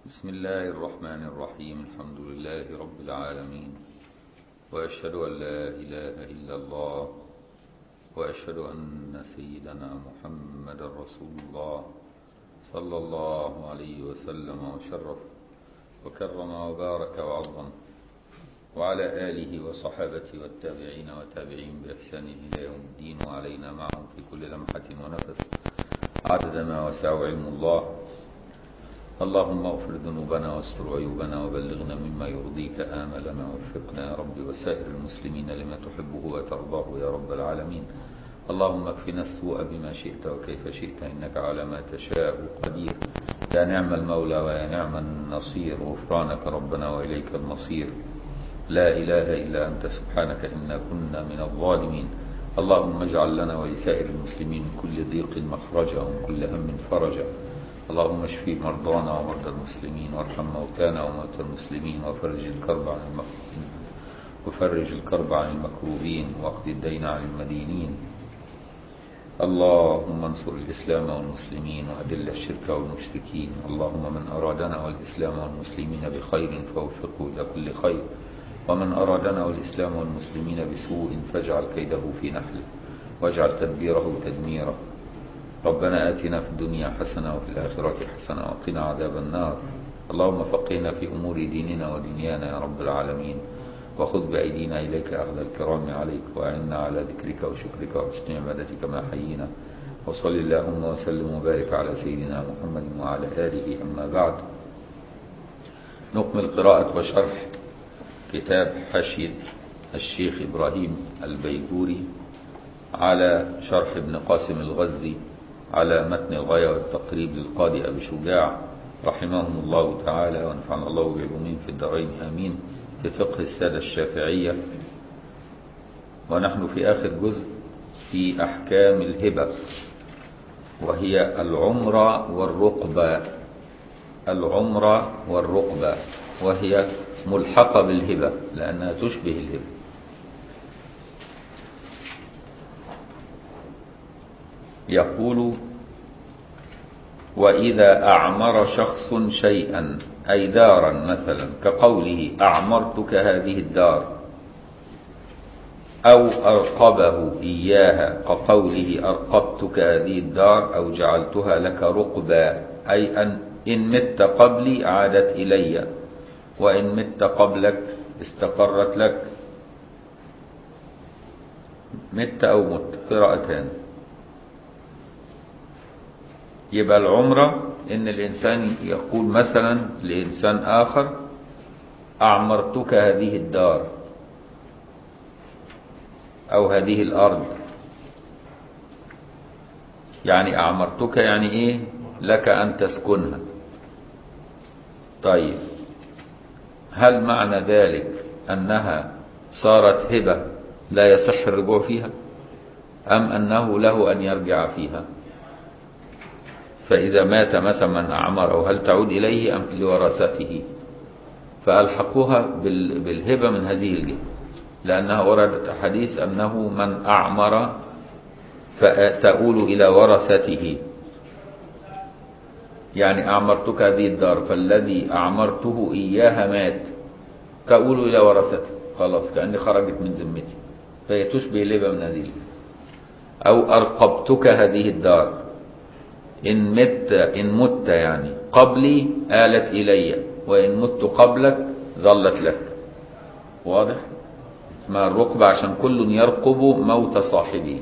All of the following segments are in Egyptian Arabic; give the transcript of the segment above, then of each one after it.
بسم الله الرحمن الرحيم الحمد لله رب العالمين وأشهد أن لا إله إلا الله وأشهد أن سيدنا محمد رسول الله صلى الله عليه وسلم وشرف وكرم وبارك وعظم وعلى آله وصحابته والتابعين وتابعين بإحسان إلى يوم الدين وعلينا معهم في كل لمحة ونفس عدد ما وسع علم الله اللهم اغفر ذنوبنا واستر عيوبنا وبلغنا مما يرضيك آملنا وفقنا يا رب وسائر المسلمين لما تحبه وترضاه يا رب العالمين اللهم اكفنا السوء بما شئت وكيف شئت إنك على ما تشاء قدير يا نعم المولى ويا نعم النصير غفرانك ربنا وإليك المصير لا إله إلا أنت سبحانك إنا كنا من الظالمين اللهم اجعل لنا ولسائر المسلمين من كل ضيق مخرجا ومن كل هم فرجا اللهم اشف مرضانا ومرضى المسلمين وارحم موتانا وموتى المسلمين وفرج الكرب عن المكروبين وفرج الكرب عن المكروبين واقض الدين عن المدينين اللهم انصر الإسلام والمسلمين وأذل الشرك والمشركين اللهم من أرادنا والإسلام والمسلمين بخير فوفقه إلى كل خير ومن أرادنا والإسلام والمسلمين بسوء فاجعل كيده في نحله واجعل تدبيره تدميره ربنا آتنا في الدنيا حسنة وفي الآخرة حسنة وقنا عذاب النار اللهم فقهنا في أمور ديننا ودنيانا يا رب العالمين وخذ بأيدينا إليك أخذ الكرام عليك وأعنا على ذكرك وشكرك وحسن عبادتك ما حيينا وصل اللهم وسلم وبارك على سيدنا محمد وعلى آله أما بعد نكمل قراءة وشرح كتاب حشيد الشيخ إبراهيم البيجوري على شرح ابن قاسم الغزي على متن الغاية والتقريب للقاضي أبي شجاع رحمهم الله تعالى ونفعنا الله بعلومهم في الدارين آمين في فقه السادة الشافعية ونحن في آخر جزء في أحكام الهبة وهي العمرة والرقبة العمرة والرقبة وهي ملحقة بالهبة لأنها تشبه الهبة يقول وإذا أعمر شخص شيئا أي دارا مثلا كقوله أعمرتك هذه الدار أو أرقبه إياها كقوله أرقبتك هذه الدار أو جعلتها لك رقبا أي أن إن مت قبلي عادت إلي وإن مت قبلك استقرت لك مت أو مت قراءتان يبقى العمرة إن الإنسان يقول مثلا لإنسان آخر أعمرتك هذه الدار أو هذه الأرض يعني أعمرتك يعني إيه لك أن تسكنها طيب هل معنى ذلك أنها صارت هبة لا يصح الرجوع فيها أم أنه له أن يرجع فيها فإذا مات مثلا من أعمره هل تعود إليه أم لورثته فألحقوها بالهبة من هذه الجهة لأنها وردت حديث أنه من أعمر فتؤول إلى ورثته يعني أعمرتك هذه الدار فالذي أعمرته إياها مات تؤول إلى ورثته خلاص كأني خرجت من ذمتي فهي تشبه الهبة من هذه الجهة أو أرقبتك هذه الدار إن مت إن مت يعني قبلي آلت إلي وإن مت قبلك ظلت لك واضح اسمها الرقبة عشان كل يرقب موت صاحبه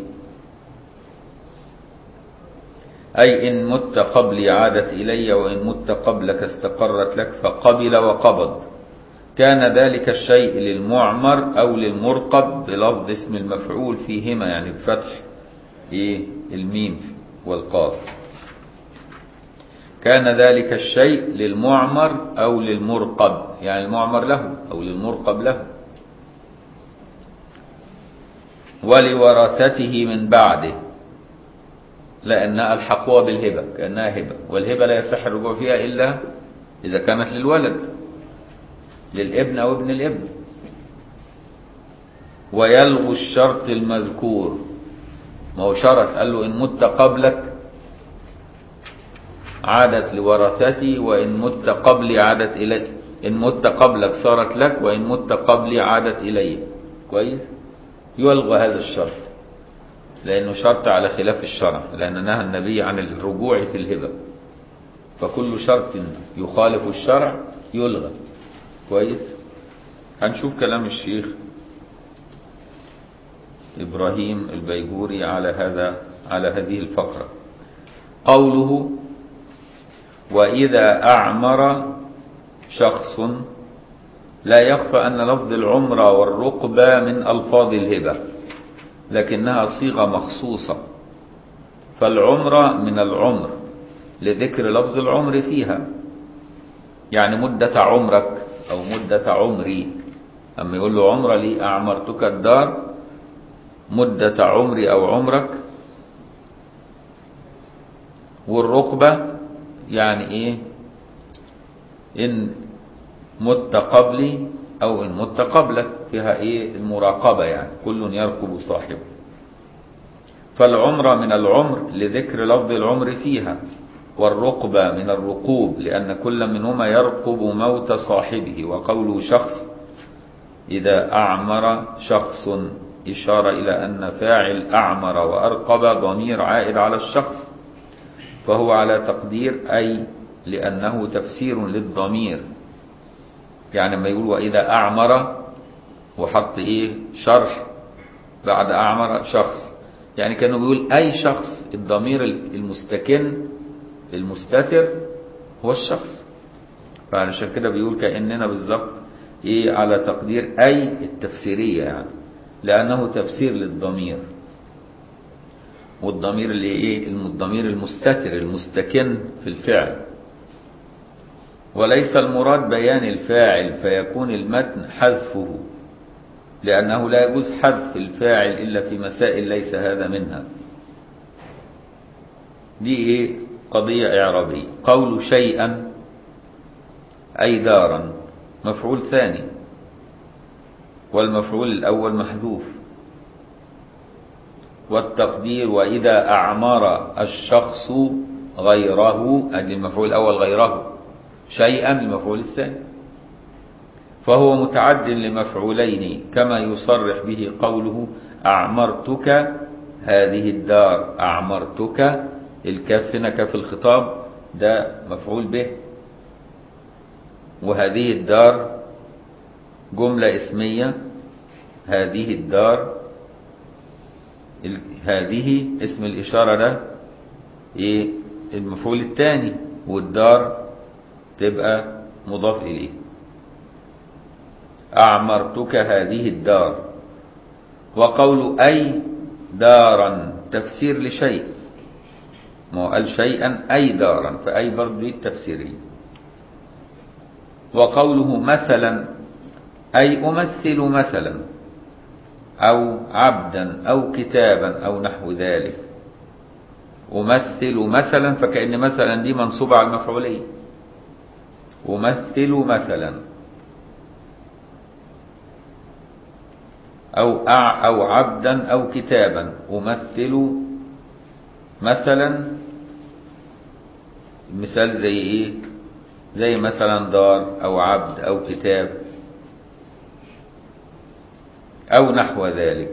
أي إن مت قبلي عادت إلي وإن مت قبلك استقرت لك فقبل وقبض كان ذلك الشيء للمعمر أو للمرقب بلفظ اسم المفعول فيهما يعني بفتح إيه الميم والقاف كان ذلك الشيء للمعمر أو للمرقب يعني المعمر له أو للمرقب له ولورثته من بعده لأنها ألحقوها بالهبة كأنها هبة والهبة لا يصح الرجوع فيها إلا إذا كانت للولد للابن أو ابن الابن ويلغو الشرط المذكور ما هو شرط قال له إن مت قبلك عادت لورثتي وإن مت قبلي عادت إلي إن مت قبلك صارت لك وإن مت قبلي عادت إلي كويس يلغى هذا الشرط لأنه شرط على خلاف الشرع لأن نهى النبي عن الرجوع في الهبة فكل شرط يخالف الشرع يلغى كويس هنشوف كلام الشيخ إبراهيم البيجوري على هذا على هذه الفقرة قوله وإذا أعمر شخص لا يخفى أن لفظ العمرة والرقبة من ألفاظ الهبة لكنها صيغة مخصوصة فالعمرة من العمر لذكر لفظ العمر فيها يعني مدة عمرك أو مدة عمري أما يقول له عمرة لي أعمرتك الدار مدة عمري أو عمرك والرقبة يعني إيه إن مت قبلي أو إن مت قبلك فيها إيه المراقبة يعني كل يرقب صاحبه فالعمرة من العمر لذكر لفظ العمر فيها والرقبة من الرقوب لأن كل منهما يرقب موت صاحبه وقوله شخص إذا أعمر شخص إشارة إلى أن فاعل أعمر وأرقب ضمير عائد على الشخص فهو على تقدير أي لأنه تفسير للضمير يعني ما يقول وإذا أعمر وحط إيه شرح بعد أعمر شخص يعني كانوا بيقول أي شخص الضمير المستكن المستتر هو الشخص فعلشان كده بيقول كأننا بالظبط إيه على تقدير أي التفسيرية يعني لأنه تفسير للضمير والضمير اللي ايه الضمير المستتر المستكن في الفعل وليس المراد بيان الفاعل فيكون المتن حذفه لأنه لا يجوز حذف الفاعل إلا في مسائل ليس هذا منها دي ايه قضية إعرابية قول شيئا أي دارا مفعول ثاني والمفعول الأول محذوف والتقدير وإذا أعمر الشخص غيره أدي المفعول الأول غيره شيئا المفعول الثاني فهو متعد لمفعولين كما يصرح به قوله أعمرتك هذه الدار أعمرتك الكاف هنا كاف الخطاب ده مفعول به وهذه الدار جملة اسمية هذه الدار هذه اسم الإشارة ده إيه المفعول الثاني والدار تبقى مضاف إليه أعمرتك هذه الدار وقول أي دارا تفسير لشيء ما هو قال شيئا أي دارا فأي برضه دي التفسيرية وقوله مثلا أي أمثل مثلا أو عبدا أو كتابا أو نحو ذلك أمثل مثلا فكأن مثلا دي منصوبة على المفعولية أمثل مثلا أو أع أو عبدا أو كتابا أمثل مثلا مثال زي إيه زي مثلا دار أو عبد أو كتاب أو نحو ذلك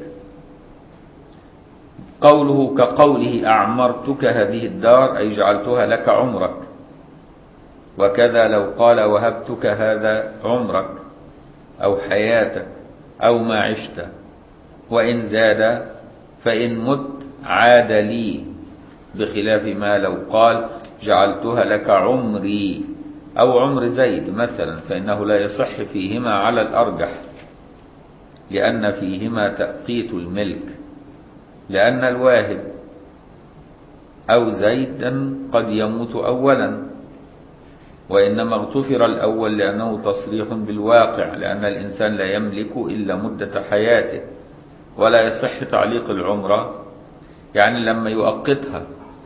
قوله كقوله أعمرتك هذه الدار أي جعلتها لك عمرك وكذا لو قال وهبتك هذا عمرك أو حياتك أو ما عشت وإن زاد فإن مت عاد لي بخلاف ما لو قال جعلتها لك عمري أو عمر زيد مثلا فإنه لا يصح فيهما على الأرجح لأن فيهما تأقيت الملك لأن الواهب أو زيدا قد يموت أولا وإنما اغتفر الأول لأنه تصريح بالواقع لأن الإنسان لا يملك إلا مدة حياته ولا يصح تعليق العمرة يعني لما يؤقتها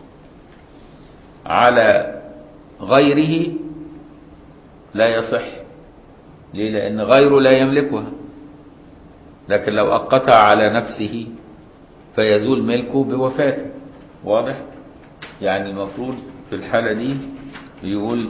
على غيره لا يصح ليه لأن غيره لا يملكها لكن لو أقتها على نفسه فيزول ملكه بوفاته واضح يعني المفروض في الحالة دي يقول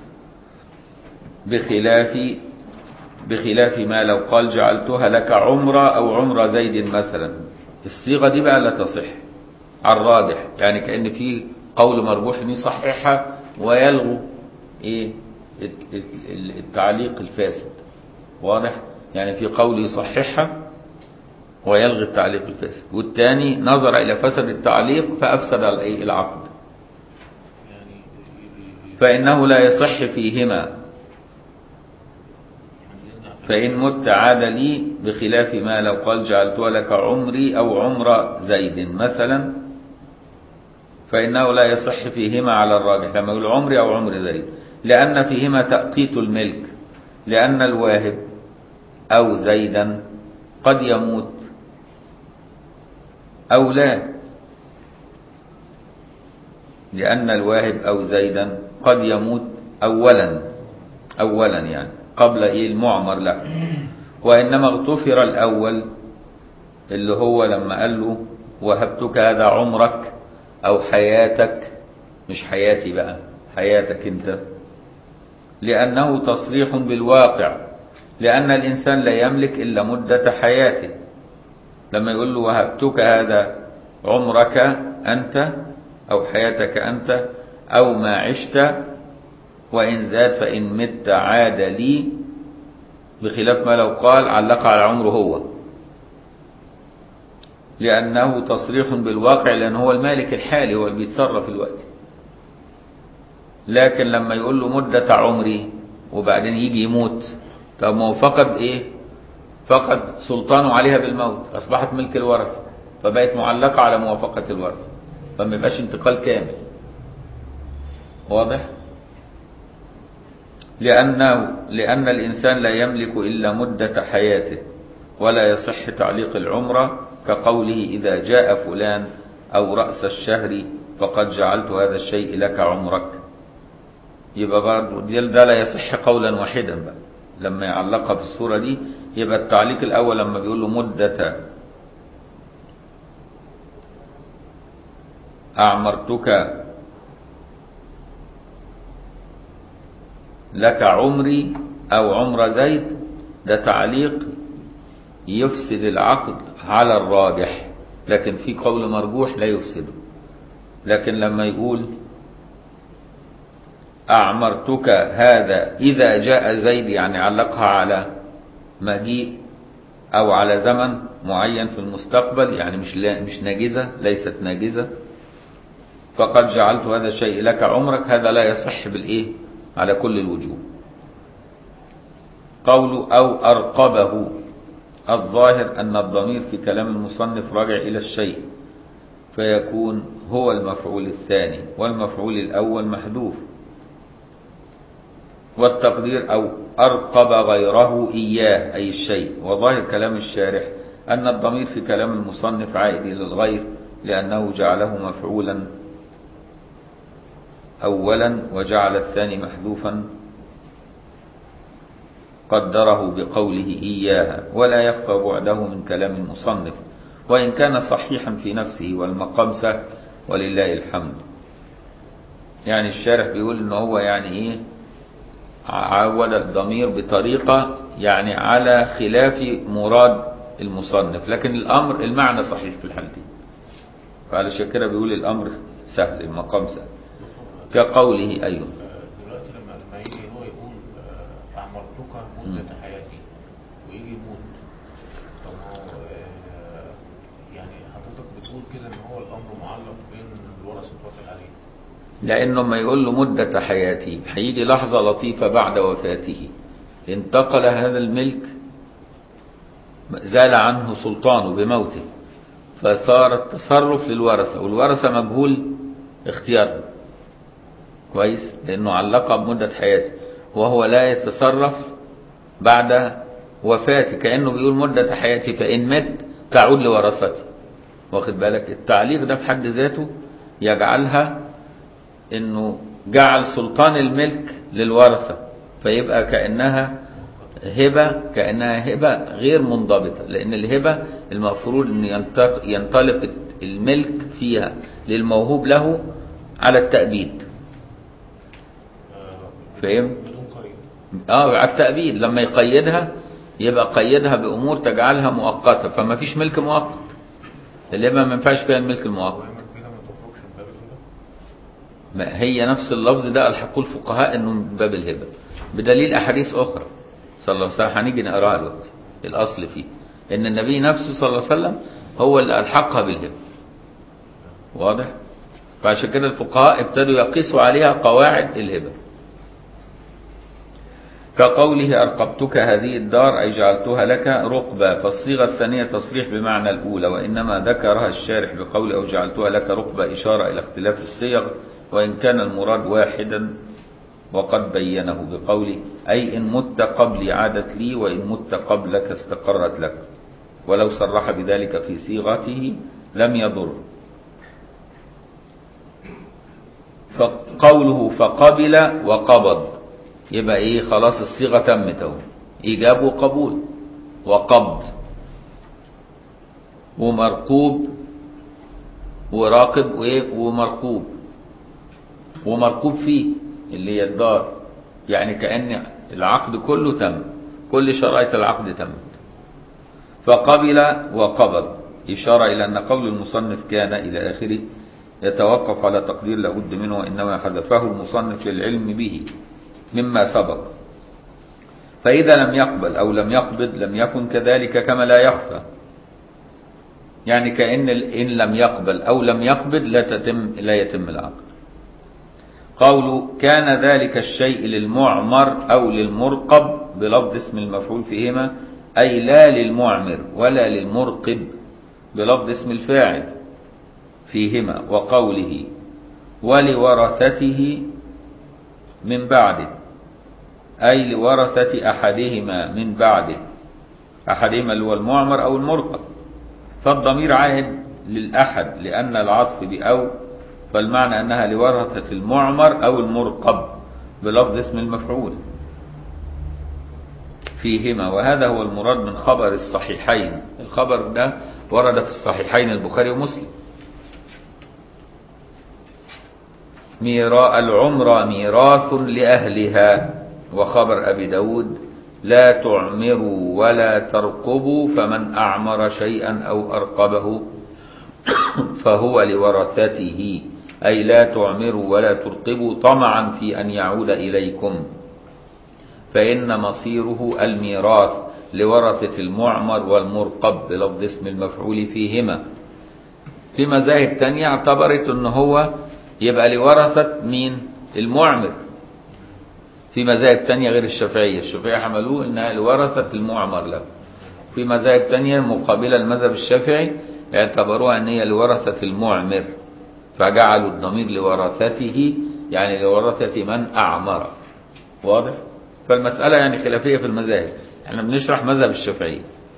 بخلاف بخلاف ما لو قال جعلتها لك عمرة أو عمرة زيد مثلا الصيغة دي بقى لا تصح على الراجح يعني كأن في قول مرجوح يصححها ويلغو ايه التعليق الفاسد واضح يعني في قول يصححها ويلغي التعليق الفاسد والثاني نظر إلى فسد التعليق فأفسد العقد فإنه لا يصح فيهما فإن مت عاد لي بخلاف ما لو قال جعلتها لك عمري أو عمر زيد مثلا فإنه لا يصح فيهما على الراجح لما يقول عمري أو عمر زيد لأن فيهما تأقيت الملك لأن الواهب أو زيدا قد يموت أو لا لأن الواهب أو زيدا قد يموت أولا أولا يعني قبل إيه المعمر له وإنما اغتفر الأول اللي هو لما قال له وهبتك هذا عمرك أو حياتك مش حياتي بقى حياتك انت لأنه تصريح بالواقع لأن الإنسان لا يملك إلا مدة حياته لما يقول له وهبتك هذا عمرك أنت أو حياتك أنت أو ما عشت وإن زاد فإن مت عاد لي بخلاف ما لو قال علق على عمره هو لأنه تصريح بالواقع لأنه هو المالك الحالي هو اللي بيتصرف الوقت لكن لما يقول له مدة عمري وبعدين يجي يموت طب ما هو فقد ايه فقد سلطانه عليها بالموت اصبحت ملك الورث فبقت معلقة على موافقة الورث فما يبقاش انتقال كامل واضح لأنه لأن الإنسان لا يملك إلا مدة حياته ولا يصح تعليق العمرة كقوله إذا جاء فلان أو رأس الشهر فقد جعلت هذا الشيء لك عمرك يبقى برضه ده لا يصح قولا واحدا بقى لما يعلقها في الصورة دي يبقى التعليق الأول لما بيقول له مدة أعمرتك لك عمري أو عمر زيد ده تعليق يفسد العقد على الراجح لكن في قول مرجوح لا يفسده لكن لما يقول أعمرتك هذا إذا جاء زيد يعني علقها على مجيء أو على زمن معين في المستقبل يعني مش مش ناجزة ليست ناجزة فقد جعلت هذا الشيء لك عمرك هذا لا يصح بالإيه على كل الوجوه قول أو أرقبه الظاهر أن الضمير في كلام المصنف راجع إلى الشيء فيكون هو المفعول الثاني والمفعول الأول محذوف والتقدير أو أرقب غيره إياه أي الشيء وظاهر كلام الشارح أن الضمير في كلام المصنف عائد إلى الغير لأنه جعله مفعولا أولا وجعل الثاني محذوفا قدره بقوله إياها ولا يخفى بعده من كلام المصنف وإن كان صحيحا في نفسه والمقام سهل ولله الحمد يعني الشارح بيقول ان هو يعني ايه عود الضمير بطريقة يعني على خلاف مراد المصنف لكن الأمر المعنى صحيح في الحالتين فعلى كده بيقول الأمر سهل المقام سهل كقوله أيوه دلوقتي لما لما يجي هو يقول آه، أعمرتك مدة حياتي ويجي يموت طب ما هو آه، يعني حضرتك بتقول كده إن هو الأمر معلق بين الورثة توكل عليه لأنه ما يقول له مدة حياتي هيجي لحظة لطيفة بعد وفاته انتقل هذا الملك زال عنه سلطانه بموته فصار التصرف للورثة والورثة مجهول اختيارهم كويس لأنه علقها بمدة حياته وهو لا يتصرف بعد وفاته كأنه بيقول مدة حياتي فإن مت تعود لورثتي واخد بالك التعليق ده في حد ذاته يجعلها انه جعل سلطان الملك للورثة فيبقى كأنها هبة كأنها هبة غير منضبطة لأن الهبة المفروض أن ينطلق, ينطلق الملك فيها للموهوب له على التأبيد فاهم بدون قيد اه على التأبيد لما يقيدها يبقى قيدها بأمور تجعلها مؤقتة فما فيش ملك مؤقت الهبة ما ينفعش فيها الملك المؤقت ويعمل كده ما تخرجش من باب الهبة ما هي نفس اللفظ ده الحقوا الفقهاء انه من باب الهبة بدليل احاديث اخرى صلى الله عليه وسلم هنيجي نقراها دلوقتي الاصل فيه ان النبي نفسه صلى الله عليه وسلم هو اللي الحقها بالهبة واضح فعشان كده الفقهاء ابتدوا يقيسوا عليها قواعد الهبة كقوله أرقبتك هذه الدار أي جعلتها لك رقبة فالصيغة الثانية تصريح بمعنى الأولى وإنما ذكرها الشارح بقول أو جعلتها لك رقبة إشارة إلى اختلاف الصيغ وإن كان المراد واحدا وقد بينه بقوله أي إن مت قبلي عادت لي وإن مت قبلك استقرت لك ولو صرح بذلك في صيغته لم يضر فقوله فقبل وقبض يبقى ايه خلاص الصيغه تمت اهو ايجاب وقبول وقبض ومرقوب وراقب وايه ومرقوب ومرقوب فيه اللي هي الدار يعني كأن العقد كله تم كل شرائط العقد تمت فقبل وقبض إشارة إلى أن قول المصنف كان إلى آخره يتوقف على تقدير لابد منه وإنما حذفه المصنف للعلم به مما سبق فإذا لم يقبل أو لم يقبض لم يكن كذلك كما لا يخفى يعني كأن ال- إن لم يقبل أو لم يقبض لا تتم لا يتم العقد قول كان ذلك الشيء للمعمر أو للمرقب بلفظ اسم المفعول فيهما أي لا للمعمر ولا للمرقب بلفظ اسم الفاعل فيهما وقوله ولورثته من بعده أي لورثة أحدهما من بعده أحدهما اللي هو المعمر أو المرقب فالضمير عائد للأحد لأن العطف بأو فالمعنى أنها لورثة المعمر أو المرقب بلفظ اسم المفعول فيهما وهذا هو المراد من خبر الصحيحين الخبر ده ورد في الصحيحين البخاري ومسلم ميراء العمرة ميراث لأهلها وخبر أبي داود لا تعمروا ولا ترقبوا فمن أعمر شيئا أو أرقبه فهو لورثته أي لا تعمروا ولا ترقبوا طمعا في أن يعود إليكم فإن مصيره الميراث لورثة المعمر والمرقب بلفظ اسم المفعول فيهما في مذاهب تانية اعتبرت ان هو يبقى لورثة مين المعمر في مذاهب تانية غير الشافعية الشافعية حملوه انها لورثة المعمر له في مذاهب تانية مقابلة المذهب الشافعي اعتبروها ان هي لورثة المعمر فجعلوا الضمير لورثته يعني لورثة من أعمر واضح فالمسألة يعني خلافية في المذاهب احنا بنشرح مذهب الشافعية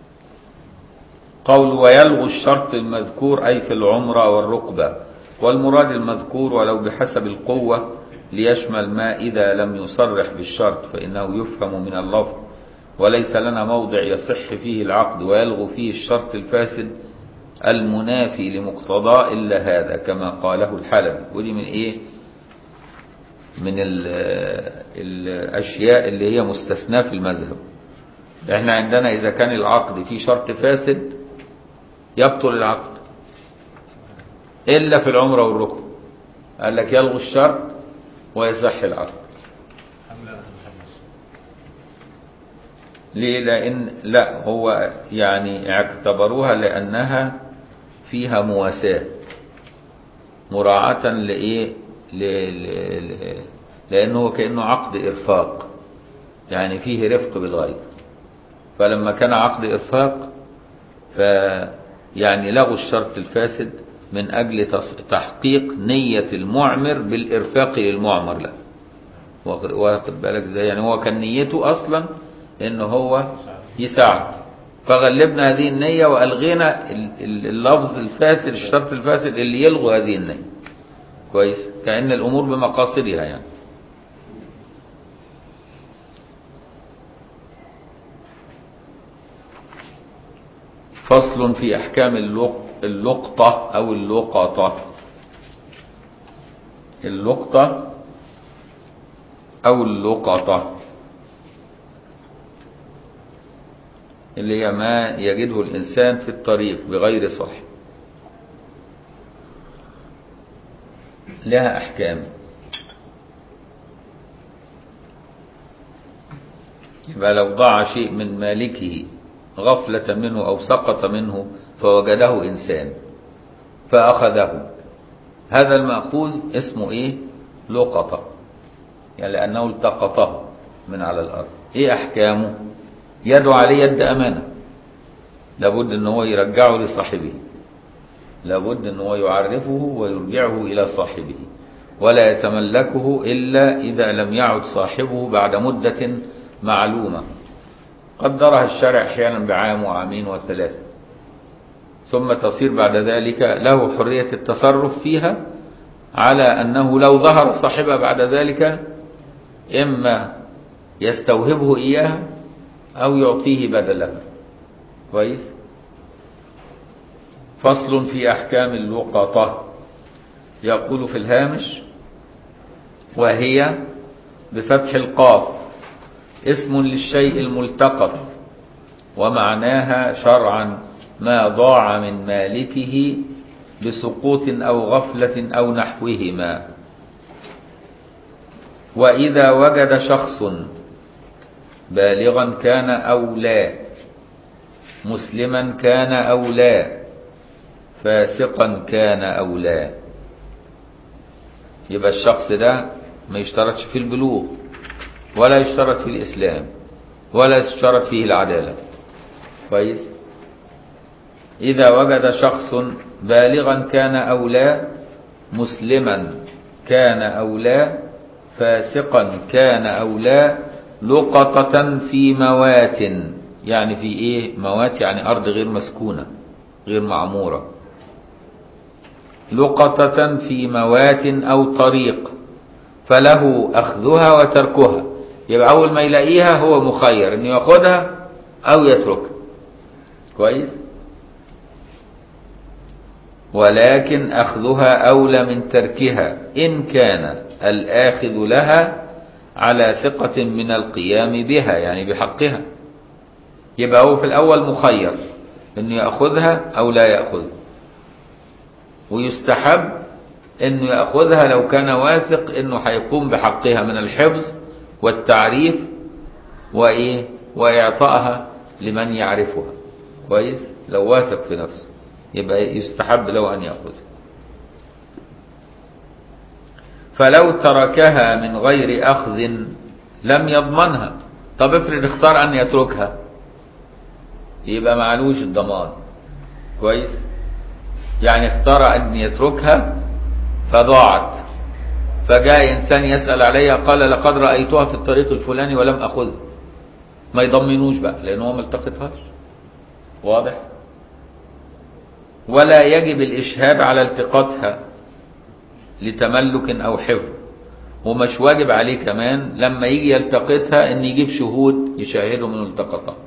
قول ويلغو الشرط المذكور أي في العمرة والركبة والمراد المذكور ولو بحسب القوة ليشمل ما إذا لم يصرح بالشرط فإنه يفهم من اللفظ وليس لنا موضع يصح فيه العقد ويلغو فيه الشرط الفاسد المنافي لمقتضاه إلا هذا كما قاله الحلبي ودي من إيه من ال الأشياء اللي هي مستثناة في المذهب احنا عندنا إذا كان العقد فيه شرط فاسد يبطل العقد إلا في العمرة والركن قال لك يلغو الشرط ويصح العقد حملة المحمس ليه لأن لا هو يعني اعتبروها لأنها فيها مواساة مراعاة لإيه ل... ل... ل... لأنه كأنه عقد إرفاق يعني فيه رفق بالغير فلما كان عقد إرفاق ف يعني لغوا الشرط الفاسد من أجل تص- تحقيق نية المعمر بالإرفاق للمعمر له واخد واخد بالك ازاي يعني هو كان نيته أصلا إن هو يساعد فغلبنا هذه النية وألغينا ال- ال- اللفظ الفاسد الشرط الفاسد اللي يلغوا هذه النية كويس كأن الأمور بمقاصدها يعني فصل في أحكام اللق- اللقطة أو اللقطة اللقطة أو اللقطة اللي هي ما يجده الإنسان في الطريق بغير صاحب لها أحكام يبقى لو ضاع شيء من مالكه غفلة منه أو سقط منه فوجده إنسان فأخذه هذا المأخوذ اسمه إيه لقطة يعني لأنه التقطه من على الأرض إيه أحكامه يد عليه يد أمانة لابد أن هو يرجعه لصاحبه لابد أن هو يعرفه ويرجعه إلى صاحبه ولا يتملكه إلا إذا لم يعد صاحبه بعد مدة معلومة قدرها الشرع أحيانا بعام وعامين وثلاثة ثم تصير بعد ذلك له حرية التصرف فيها على أنه لو ظهر صاحبها بعد ذلك إما يستوهبه إياها أو يعطيه بدلا كويس فصل في أحكام اللقطة يقول في الهامش وهي بفتح القاف اسم للشيء الملتقط ومعناها شرعا ما ضاع من مالكه بسقوط أو غفلة أو نحوهما وإذا وجد شخص بالغا كان أو لا مسلما كان أو لا فاسقا كان أو لا يبقى الشخص ده ما يشترطش في البلوغ ولا يشترط في الإسلام ولا يشترط فيه العدالة كويس إذا وجد شخص بالغا كان أو لا مسلما كان أو لا فاسقا كان أو لا لقطة في موات يعني في إيه موات يعني أرض غير مسكونة غير معمورة لقطة في موات أو طريق فله أخذها وتركها يبقى أول ما يلاقيها هو مخير إنه ياخدها أو يتركها كويس ولكن أخذها أولى من تركها إن كان الآخذ لها على ثقة من القيام بها يعني بحقها يبقى هو في الأول مخير إنه يأخذها أو لا يأخذها ويستحب إنه يأخذها لو كان واثق إنه هيقوم بحقها من الحفظ والتعريف وإيه وإعطائها لمن يعرفها كويس لو واثق في نفسه يبقى يستحب له أن يأخذها فلو تركها من غير أخذ لم يضمنها طب افرض اختار أن يتركها يبقى معلوش الضمان كويس يعني اختار أن يتركها فضاعت فجاء إنسان يسأل عليها قال لقد رأيتها في الطريق الفلاني ولم أخذها ما يضمنوش بقى لأنه هو ما التقطهاش واضح ولا يجب الإشهاد على التقاطها لتملك أو حفظ ومش واجب عليه كمان لما يجي يلتقطها ان يجيب شهود يشاهدوا من التقطها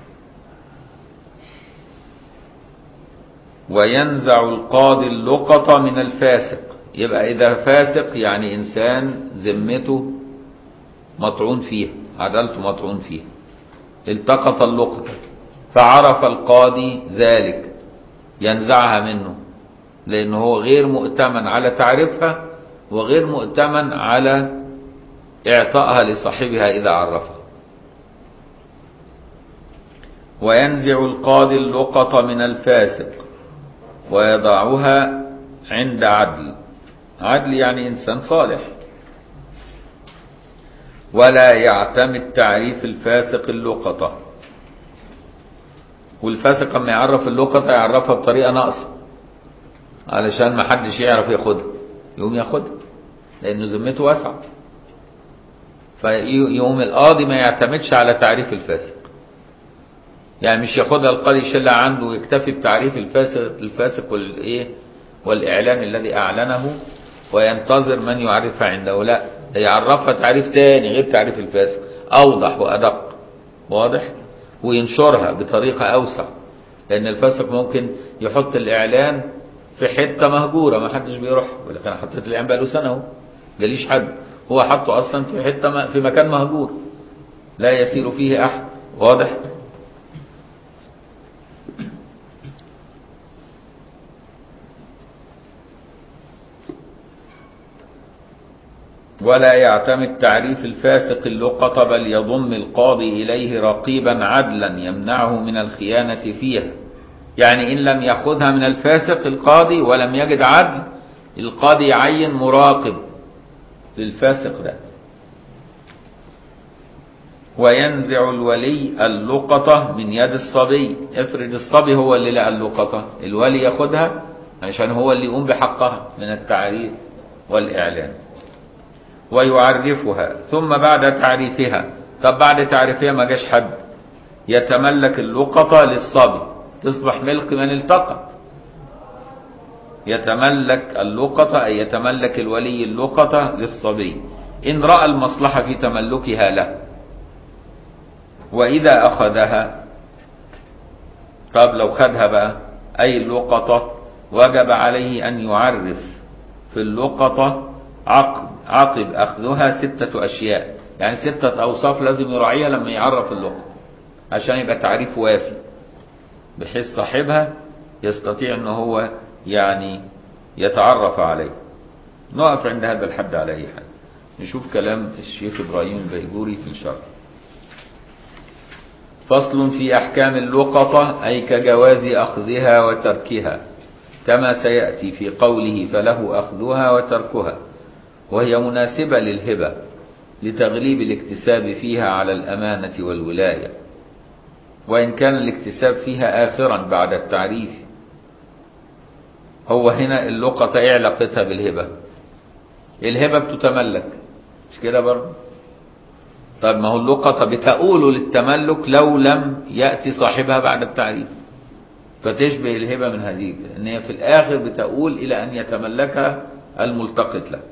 وينزع القاضي اللقطة من الفاسق يبقى إذا فاسق يعني إنسان ذمته مطعون فيها عدالته مطعون فيها التقط اللقطة فعرف القاضي ذلك ينزعها منه لأنه هو غير مؤتمن على تعريفها وغير مؤتمن على إعطائها لصاحبها إذا عرفها وينزع القاضي اللقطة من الفاسق ويضعها عند عدل عدل يعني إنسان صالح ولا يعتمد تعريف الفاسق اللقطة والفاسق لما يعرف اللقطة يعرفها بطريقة ناقصة علشان ما حدش يعرف ياخدها يقوم ياخدها لأنه ذمته واسعة فيقوم القاضي ما يعتمدش على تعريف الفاسق يعني مش ياخدها القاضي يشيلها عنده ويكتفي بتعريف الفاسق الفاسق والايه والاعلان الذي اعلنه وينتظر من يعرفها عنده لا ده يعرفها تعريف تاني غير تعريف الفاسق اوضح وادق واضح وينشرها بطريقه اوسع لان الفاسق ممكن يحط الاعلان في حته مهجوره ما حدش بيروح يقول لك انا حطيت الاعلان بقاله سنه اهو جاليش حد هو حطه اصلا في حته م- في مكان مهجور لا يسير فيه احد واضح ولا يعتمد تعريف الفاسق اللقطة بل يضم القاضي إليه رقيبا عدلا يمنعه من الخيانة فيها يعني إن لم يأخذها من الفاسق القاضي ولم يجد عدل القاضي يعين مراقب للفاسق ده وينزع الولي اللقطة من يد الصبي افرض الصبي هو اللي لقى اللقطة الولي ياخدها عشان هو اللي يقوم بحقها من التعريف والإعلان ويعرفها ثم بعد تعريفها طب بعد تعريفها ما جاش حد يتملك اللقطة للصبي تصبح ملك من التقط يتملك اللقطة أي يتملك الولي اللقطة للصبي إن رأى المصلحة في تملكها له وإذا أخذها طب لو خدها بقى أي اللقطة وجب عليه أن يعرف في اللقطة عقب عقب أخذها ستة أشياء يعني ستة أوصاف لازم يراعيها لما يعرف اللقطة عشان يبقى تعريف وافي بحيث صاحبها يستطيع أنه هو يعني يتعرف عليه نقف عند هذا الحد على أي حال نشوف كلام الشيخ إبراهيم البيجوري في الشرح فصل في أحكام اللقطة أي كجواز أخذها وتركها كما سيأتي في قوله فله أخذها وتركها وهي مناسبة للهبة لتغليب الاكتساب فيها على الأمانة والولاية وإن كان الاكتساب فيها آخرا بعد التعريف هو هنا اللقطة ايه علاقتها بالهبة الهبة بتتملك مش كده برضه طب ما هو اللقطة بتؤول للتملك لو لم يأتي صاحبها بعد التعريف فتشبه الهبة من هذه ان هي في الآخر بتؤول إلى أن يتملكها الملتقط له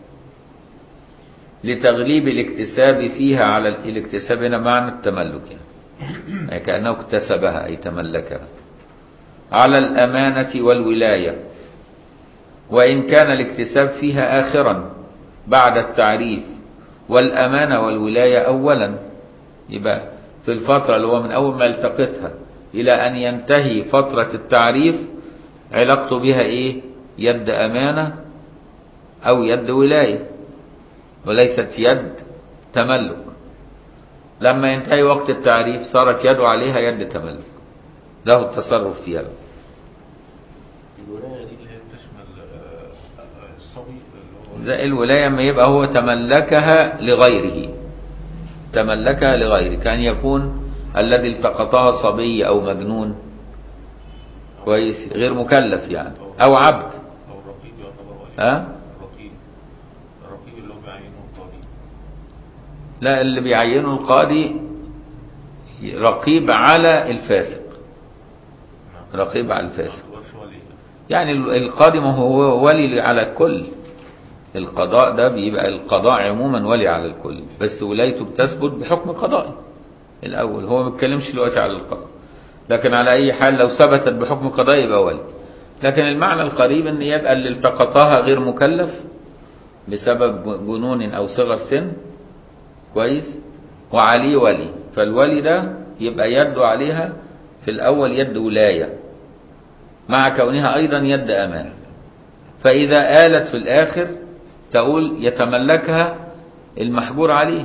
لتغليب الاكتساب فيها على ال- الاكتساب هنا معنى التملك يعني. يعني كأنه اكتسبها أي تملكها على الأمانة والولاية وإن كان الاكتساب فيها آخرا بعد التعريف والأمانة والولاية أولا يبقى في الفترة اللي هو من أول ما التقطها إلى أن ينتهي فترة التعريف علاقته بها إيه يد أمانة أو يد ولاية وليست يد تملك لما ينتهي وقت التعريف صارت يده عليها يد تملك له التصرف فيها بقى. الولاية دي اللي هي بتشمل آه، آه، الصبي اللي هو زي الولاية ما يبقى هو تملكها لغيره تملكها لغيره كان يكون الذي التقطها صبي أو مجنون كويس غير مكلف يعني أو عبد أو الرقيب يعتبر ولي ها؟ الرقيب الرقيب اللي هو بيعينه القاضي لا اللي بيعينه القاضي رقيب على الفاسق نعم. رقيب على ما الفاسق تقولش ولي يعني القاضي ما هو ولي على الكل القضاء ده بيبقى القضاء عموما ولي على الكل بس ولايته بتثبت بحكم قضائي الأول هو ما بيتكلمش دلوقتي على القضاء لكن على أي حال لو ثبتت بحكم قضائي يبقى ولي لكن المعنى القريب أن يبقى اللي التقطها غير مكلف بسبب جنون أو صغر سن كويس وعليه ولي فالولي ده يبقى يده عليها في الأول يد ولاية مع كونها أيضا يد أمان فإذا آلت في الآخر تقول يتملكها المحجور عليه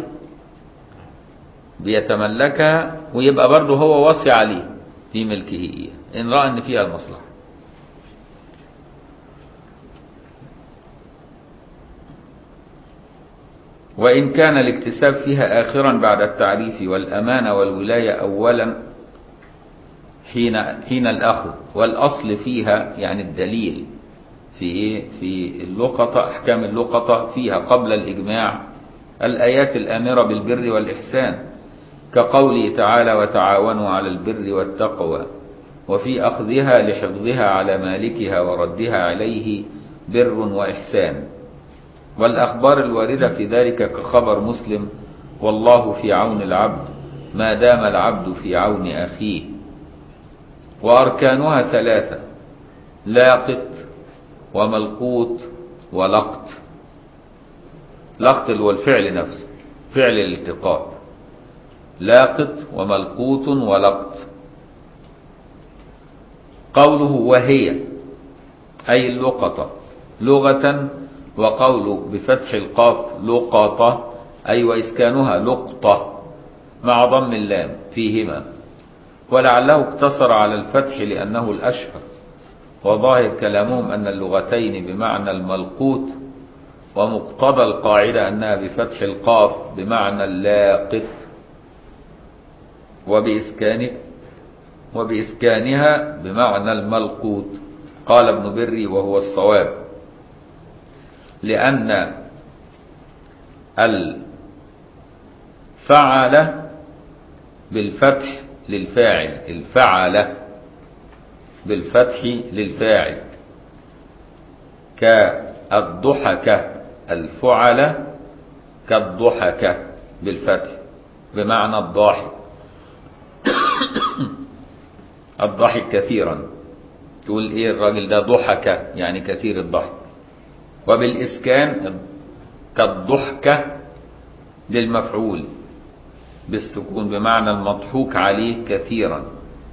بيتملكها ويبقى برضه هو وصي عليه في ملكه إياه إن رأى أن فيها المصلحة وإن كان الاكتساب فيها آخرا بعد التعريف والأمانة والولاية أولا حين حين الأخذ والأصل فيها يعني الدليل في إيه؟ في اللقطة أحكام اللقطة فيها قبل الإجماع الآيات الآمرة بالبر والإحسان كقوله تعالى وتعاونوا على البر والتقوى وفي أخذها لحفظها على مالكها وردها عليه بر وإحسان والأخبار الواردة في ذلك كخبر مسلم والله في عون العبد ما دام العبد في عون أخيه وأركانها ثلاثة لاقط وملقوط ولقط لقط اللي هو الفعل نفسه فعل الالتقاط لاقط وملقوط ولقط قوله وهي أي اللقطة لغة وقوله بفتح القاف لقطة أي وإسكانها لقطة مع ضم اللام فيهما ولعله اقتصر على الفتح لأنه الأشهر وظاهر كلامهم أن اللغتين بمعنى الملقوت ومقتضى القاعدة أنها بفتح القاف بمعنى اللاقط وبإسكان وبإسكانها بمعنى الملقوت قال ابن بري وهو الصواب لأن الفعل بالفتح للفاعل الفعل بالفتح للفاعل كالضحك الفعل كالضحك بالفتح بمعنى الضاحك الضحك كثيرا تقول ايه الراجل ده ضحك يعني كثير الضحك وبالإسكان كالضحكة للمفعول بالسكون بمعنى المضحوك عليه كثيرا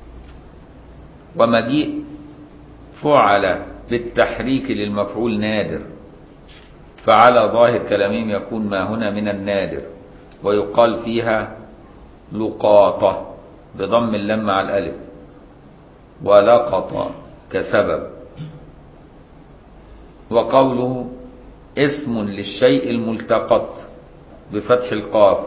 ومجيء فعل بالتحريك للمفعول نادر فعلى ظاهر كلامهم يكون ما هنا من النادر ويقال فيها لقاطة بضم اللام مع الألف ولقط كسبب وقوله اسم للشيء الملتقط بفتح القاف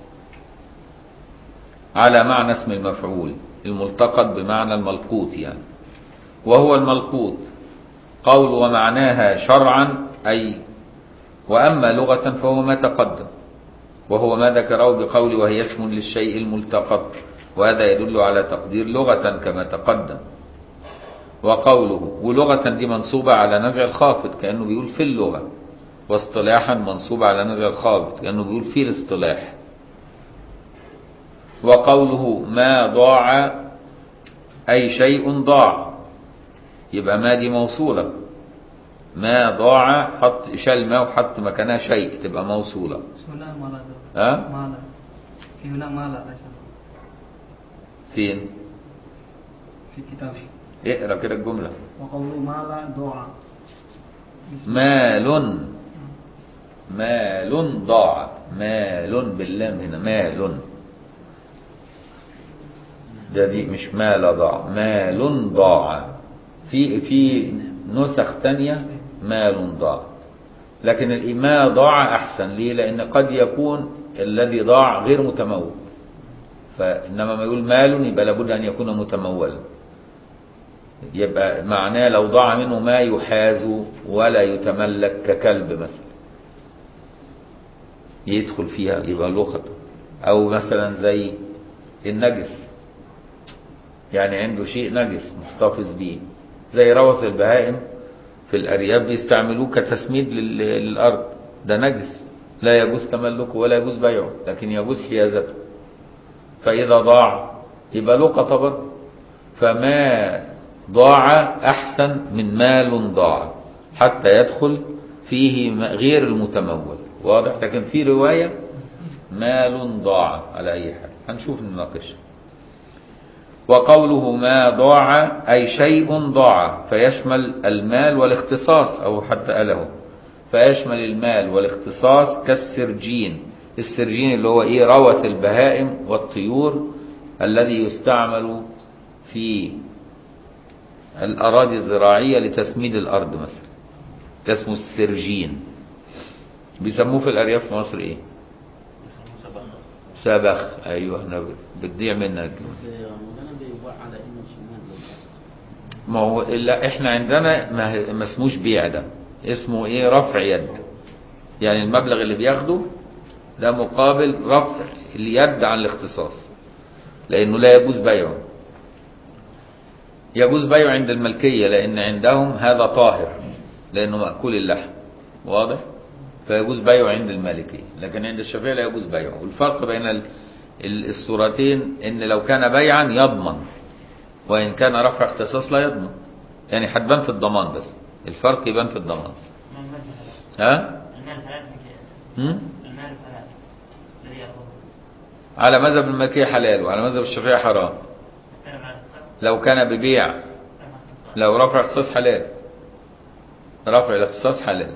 على معنى اسم المفعول الملتقط بمعنى الملقوط يعني وهو الملقوط قول ومعناها شرعا أي وأما لغة فهو ما تقدم وهو ما ذكره بقول وهي اسم للشيء الملتقط وهذا يدل على تقدير لغة كما تقدم وقوله ولغة دي منصوبة على نزع الخافض كأنه بيقول في اللغة واصطلاحا منصوبة على نزع الخافض كأنه بيقول في الاصطلاح وقوله ما ضاع أي شيء ضاع يبقى ما دي موصولة ما ضاع حط شال ما وحط مكانها شيء تبقى موصولة هنا ما لا ها ما لا في هنا ما لا ليس فين في كتابه اقرا كده الجملة وقوله ما لا دعاء مال مال ضاع مال باللام هنا مال ده دي مش مال ضاع مال ضاع في في نسخ تانية مال ضاع لكن الإما ضاع أحسن ليه لأن قد يكون الذي ضاع غير متمول فإنما ما يقول مال يبقى لابد أن يكون متمولا يبقى معناه لو ضاع منه ما يحاز ولا يتملك ككلب مثلا يدخل فيها يبقى لغة أو مثلا زي النجس يعني عنده شيء نجس محتفظ به زي روث البهائم في الأرياف بيستعملوه كتسميد لل- للأرض ده نجس لا يجوز تملكه ولا يجوز بيعه لكن يجوز حيازته فإذا ضاع يبقى لقطة برضه فما ضاع أحسن من مال ضاع حتى يدخل فيه م- غير المتمول واضح لكن في رواية مال ضاع على أي حال هنشوف نناقشها وقوله ما ضاع أي شيء ضاع فيشمل المال والاختصاص أو حتى أله فيشمل المال والاختصاص كالسرجين السرجين اللي هو إيه روث البهائم والطيور الذي يستعمل في الأراضي الزراعية لتسميد الأرض مثلا ده اسمه السرجين بيسموه في الأرياف في مصر إيه سبخ أيوه أنا بتضيع منك بس مولانا بيباع على انه شمال ما هو لا احنا عندنا ما ما اسموش بيع ده اسمه ايه رفع يد يعني المبلغ اللي بياخده ده مقابل رفع اليد عن الاختصاص لانه لا يجوز بيعه يجوز بيعه عند الملكية لان عندهم هذا طاهر لانه مأكول اللحم واضح فيجوز بيعه عند المالكية لكن عند الشافعية لا يجوز بيعه والفرق بين ال- ال- الصورتين ان لو كان بيعا يضمن وإن كان رفع اختصاص لا يضمن يعني هتبان في الضمان بس الفرق يبان في الضمان ها هم؟ المال حلال الذي يأخذه على مذهب المالكية حلال وعلى مذهب الشافعية حرام كان مال الصرف لو كان ببيع كان اختصاص لو رفع اختصاص حلال رفع الاختصاص حلال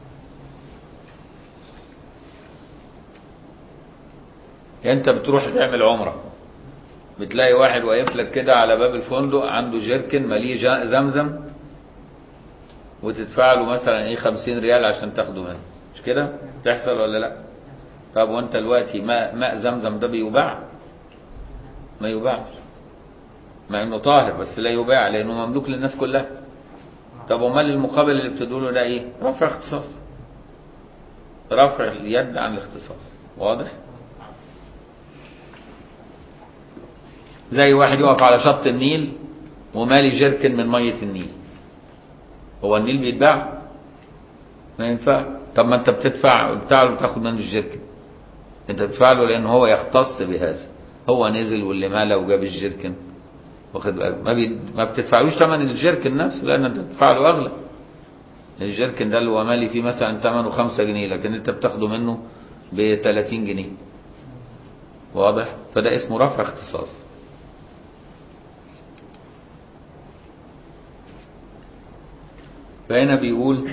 انت بتروح تعمل عمرة بتلاقي واحد واقف لك كده على باب الفندق عنده جيركن مليه جا- زمزم وتدفع له مثلا ايه 50 ريال عشان تاخده منه مش كده تحصل ولا لا طب وانت دلوقتي ماء ماء زمزم ده بيباع ما يباعش مع انه طاهر بس لا يباع لانه مملوك للناس كلها طب امال المقابل اللي بتدوله ده ايه رفع اختصاص رفع اليد عن الاختصاص واضح زي واحد يقف على شط النيل ومالي جيركن من مية النيل هو النيل بيتباع ما ينفع طب ما انت بتدفع بتاع له بتاخد منه الجيركن انت بتدفع له لان هو يختص بهذا هو نزل واللي ماله وجاب الجيركن واخد بالك ما, بي... ما بتدفعلوش ثمن الجيركن نفسه لان انت بتدفع له اغلى الجيركن ده اللي هو مالي فيه مثلا ثمنه 5 جنيه لكن انت بتاخده منه ب 30 جنيه واضح فده اسمه رفع اختصاص فهنا بيقول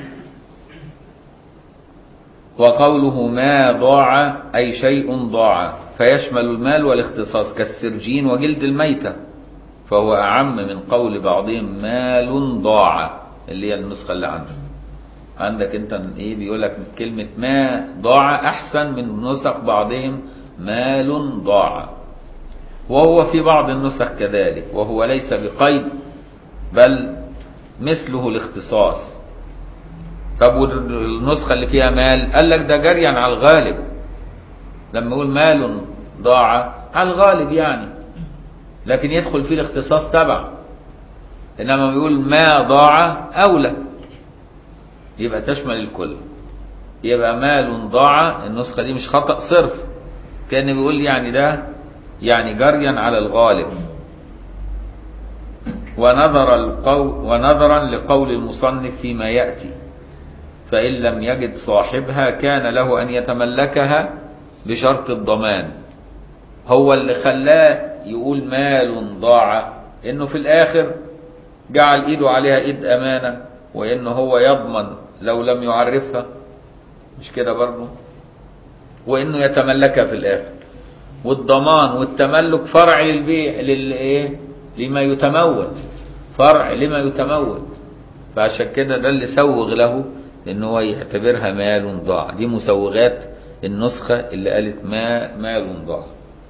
وقوله ما ضاع أي شيء ضاع فيشمل المال والاختصاص كالسرجين وجلد الميتة فهو أعم من قول بعضهم مال ضاع اللي هي النسخة اللي عندك عندك انت ايه بيقول لك كلمة ما ضاع أحسن من نسخ بعضهم مال ضاع وهو في بعض النسخ كذلك وهو ليس بقيد بل مثله الاختصاص طب والنسخة اللي فيها مال قال لك ده جريا على الغالب لما يقول مال ضاع على الغالب يعني لكن يدخل فيه الاختصاص تبع انما بيقول ما ضاع اولى يبقى تشمل الكل يبقى مال ضاع النسخة دي مش خطأ صرف كان بيقول يعني ده يعني جريا على الغالب ونظر القول ونظرا لقول المصنف فيما يأتي فإن لم يجد صاحبها كان له أن يتملكها بشرط الضمان هو اللي خلاه يقول مال ضاع انه في الاخر جعل ايده عليها ايد امانة وانه هو يضمن لو لم يعرفها مش كده برضه وانه يتملكها في الاخر والضمان والتملك فرع للبيع للايه لما يتمول فرع لما يتمول فعشان كده ده اللي سوغ له ان هو يعتبرها مال ضاع دي مسوغات النسخة اللي قالت ما مال ضاع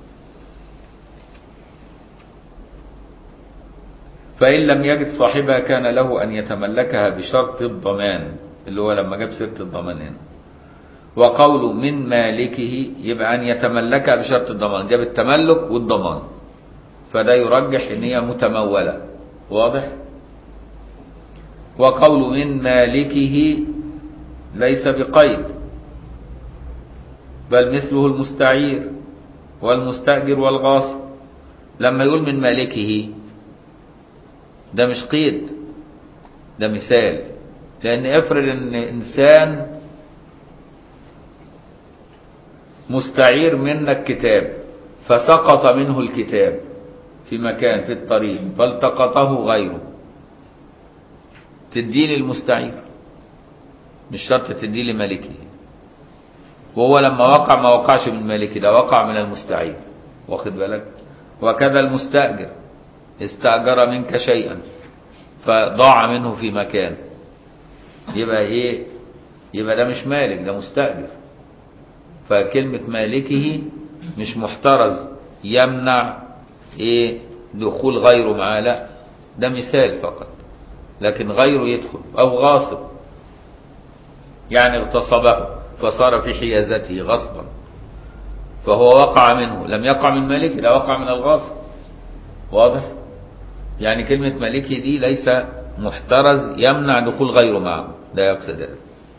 فإن لم يجد صاحبها كان له أن يتملكها بشرط الضمان اللي هو لما جاب سيرة الضمان هنا وقوله من مالكه يبقى أن يتملكها بشرط الضمان جاب التملك والضمان فده يرجح ان هي متمولة واضح وقول من مالكه ليس بقيد بل مثله المستعير والمستأجر والغاصب لما يقول من مالكه ده مش قيد ده مثال لان افرض ان انسان مستعير منك كتاب فسقط منه الكتاب في مكان في الطريق فالتقطه غيره تديه للمستعير مش شرط تديه لمالكه وهو لما وقع ما وقعش من مالكه ده وقع من المستعير واخد بالك وكذا المستأجر استأجر منك شيئا فضاع منه في مكان يبقى ايه يبقى ده مش مالك ده مستأجر فكلمة مالكه مش محترز يمنع ايه دخول غيره معاه لا ده مثال فقط لكن غيره يدخل او غاصب يعني اغتصبه فصار في حيازته غصبا فهو وقع منه لم يقع من مالكه لا وقع من الغاصب واضح يعني كلمة مالكي دي ليس محترز يمنع دخول غيره معه لا يقصد ذلك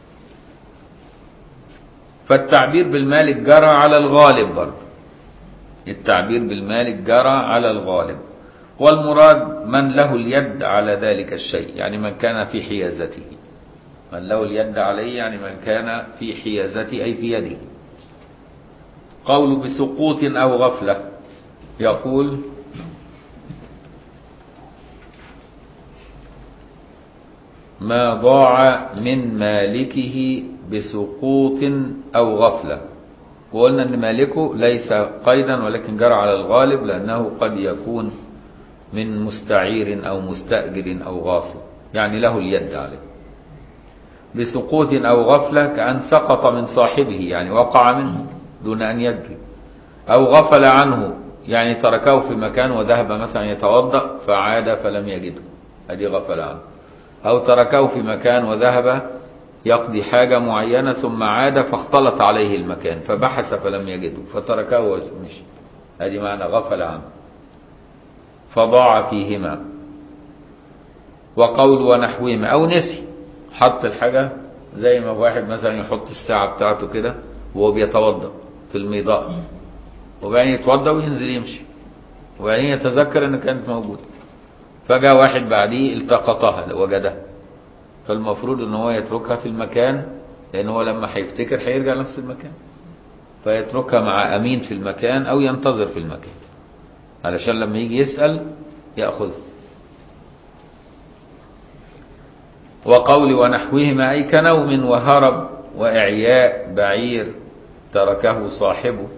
فالتعبير بالمالك جرى على الغالب برضه التعبير بالمالك جرى على الغالب والمراد من له اليد على ذلك الشيء يعني من كان في حيازته من له اليد عليه يعني من كان في حيازتي أي في يده قول بسقوط أو غفلة يقول ما ضاع من مالكه بسقوط أو غفلة وقلنا أن مالكه ليس قيدا ولكن جرى على الغالب لأنه قد يكون من مستعير أو مستأجر أو غاصب يعني له اليد عليه بسقوط أو غفلة كأن سقط من صاحبه يعني وقع منه دون أن يدري أو غفل عنه يعني تركه في مكان وذهب مثلا يتوضأ فعاد فلم يجده هذه غفل عنه أو تركه في مكان وذهب يقضي حاجة معينة ثم عاد فاختلط عليه المكان فبحث فلم يجده فتركه ومشي هذه معنى غفل عنه فضاع فيهما وقول ونحوهما أو نسي حط الحاجة زي ما واحد مثلا يحط الساعة بتاعته كده وهو بيتوضأ في الميضاء وبعدين يتوضأ وينزل يمشي وبعدين يتذكر ان كانت موجودة فجاء واحد بعديه التقطها وجدها فالمفروض ان هو يتركها في المكان لان هو لما هيفتكر هيرجع نفس المكان فيتركها مع امين في المكان او ينتظر في المكان علشان لما يجي يسأل يأخذها وقول ونحوهما أي كنوم وهرب وإعياء بعير تركه صاحبه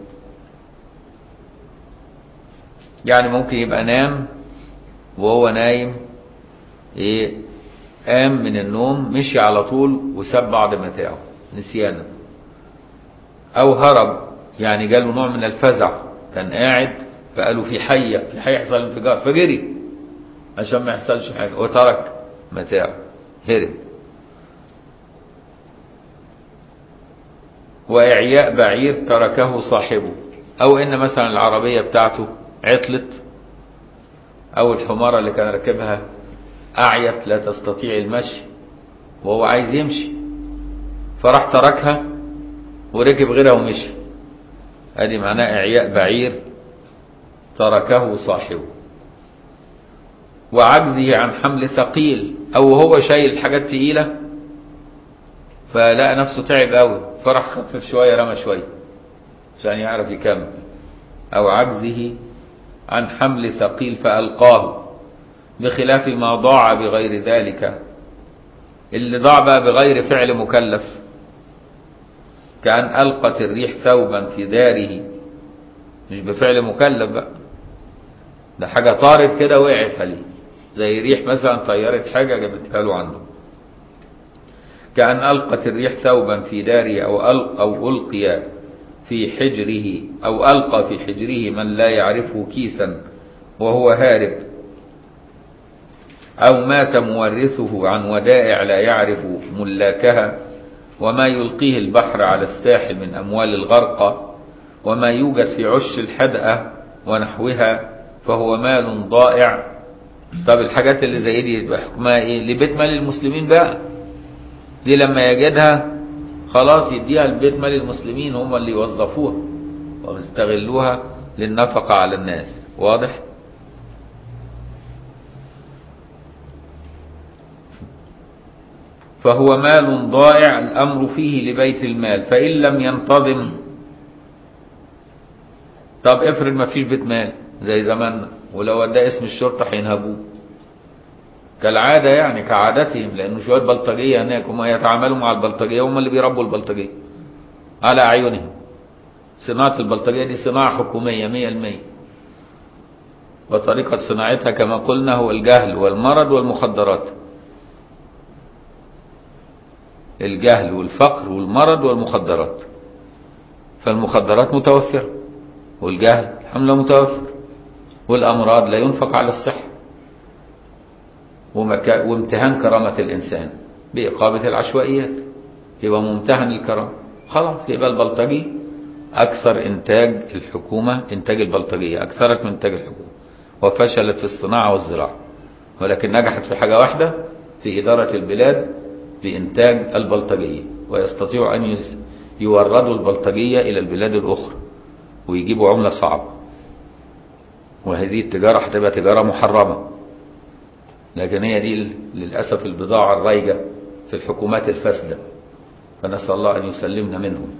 يعني ممكن يبقى نام وهو نايم ايه قام من النوم مشي على طول وساب بعض متاعه نسيانا او هرب يعني جاله نوع من الفزع كان قاعد فقالوا في حية في حية يحصل انفجار فجري عشان ما يحصلش حاجة وترك متاعه هرب وإعياء بعير تركه صاحبه أو إن مثلا العربية بتاعته عطلت أو الحمارة اللي كان راكبها أعيت لا تستطيع المشي وهو عايز يمشي فراح تركها وركب غيرها ومشي ادي معناه إعياء بعير تركه صاحبه وعجزه عن حمل ثقيل أو هو شايل حاجات تقيلة فلقى نفسه تعب قوي فراح خفف شوية رمى شوية عشان يعرف يكمل أو عجزه عن حمل ثقيل فألقاه بخلاف ما ضاع بغير ذلك اللي ضاع بقى بغير فعل مكلف كأن ألقت الريح ثوبا في داره مش بفعل مكلف بقى ده حاجة طارت كده وقعت عليه زي ريح مثلا طيرت حاجة جابتها له عنده كأن ألقت الريح ثوبا في داره أو, أل أو ألقي في حجره أو ألقى في حجره من لا يعرفه كيسا وهو هارب أو مات مورثه عن ودائع لا يعرف ملاكها وما يلقيه البحر على الساحل من أموال الغرقى وما يوجد في عش الحدأة ونحوها فهو مال ضائع طب الحاجات اللي زي دي يبقى حكمها ايه لبيت مال المسلمين بقى دي لما يجدها خلاص يديها لبيت مال المسلمين هم اللي يوظفوها ويستغلوها للنفقة على الناس واضح فهو مال ضائع الأمر فيه لبيت المال فإن لم ينتظم طب افرض ما فيش بيت مال زي زماننا ولو ده اسم الشرطة هينهبوه كالعادة يعني كعادتهم لأنه شوية بلطجية هناك هم يتعاملوا مع البلطجية هم اللي بيربوا البلطجية على أعينهم صناعة البلطجية دي صناعة حكومية مية المية وطريقة صناعتها كما قلنا هو الجهل والمرض والمخدرات الجهل والفقر والمرض والمخدرات فالمخدرات متوفرة والجهل الحمد لله متوفر والأمراض لا ينفق على الصحة ومكا... وامتهان كرامة الإنسان بإقامة العشوائيات يبقى ممتهن الكرامة خلاص يبقى البلطجي أكثر إنتاج الحكومة إنتاج البلطجية أكثرت من إنتاج الحكومة وفشلت في الصناعة والزراعة ولكن نجحت في حاجة واحدة في إدارة البلاد بإنتاج البلطجية ويستطيع أن يوردوا البلطجية إلى البلاد الأخرى ويجيبوا عملة صعبة وهذه التجارة هتبقى تجارة محرمة لكن هي دي للأسف البضاعة الرايجة في الحكومات الفاسدة فنسأل الله أن يسلمنا منهم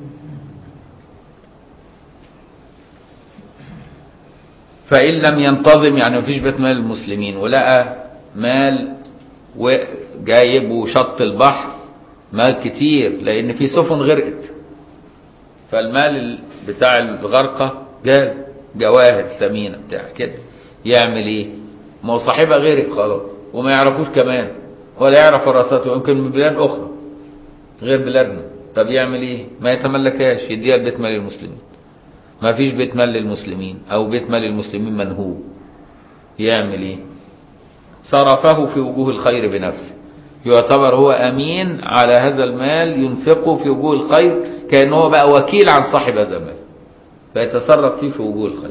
فإن لم ينتظم يعني مفيش بيت مال المسلمين ولقى مال وجايب وشط البحر مال كتير لأن في سفن غرقت فالمال ال- بتاع الغرقة جاب جواهر ثمينة بتاع كده يعمل ايه ما هو صاحبها غرق خلاص وما يعرفوش كمان ولا يعرف وراثته يمكن من بلاد أخرى غير بلادنا طب يعمل ايه ما يتملكهاش يديها لبيت مال المسلمين ما فيش بيت مال للمسلمين او بيت مال المسلمين منهوب يعمل ايه صرفه في وجوه الخير بنفسه يعتبر هو امين على هذا المال ينفقه في وجوه الخير كانه هو بقى وكيل عن صاحب هذا المال فيتصرف فيه في وجوه الخير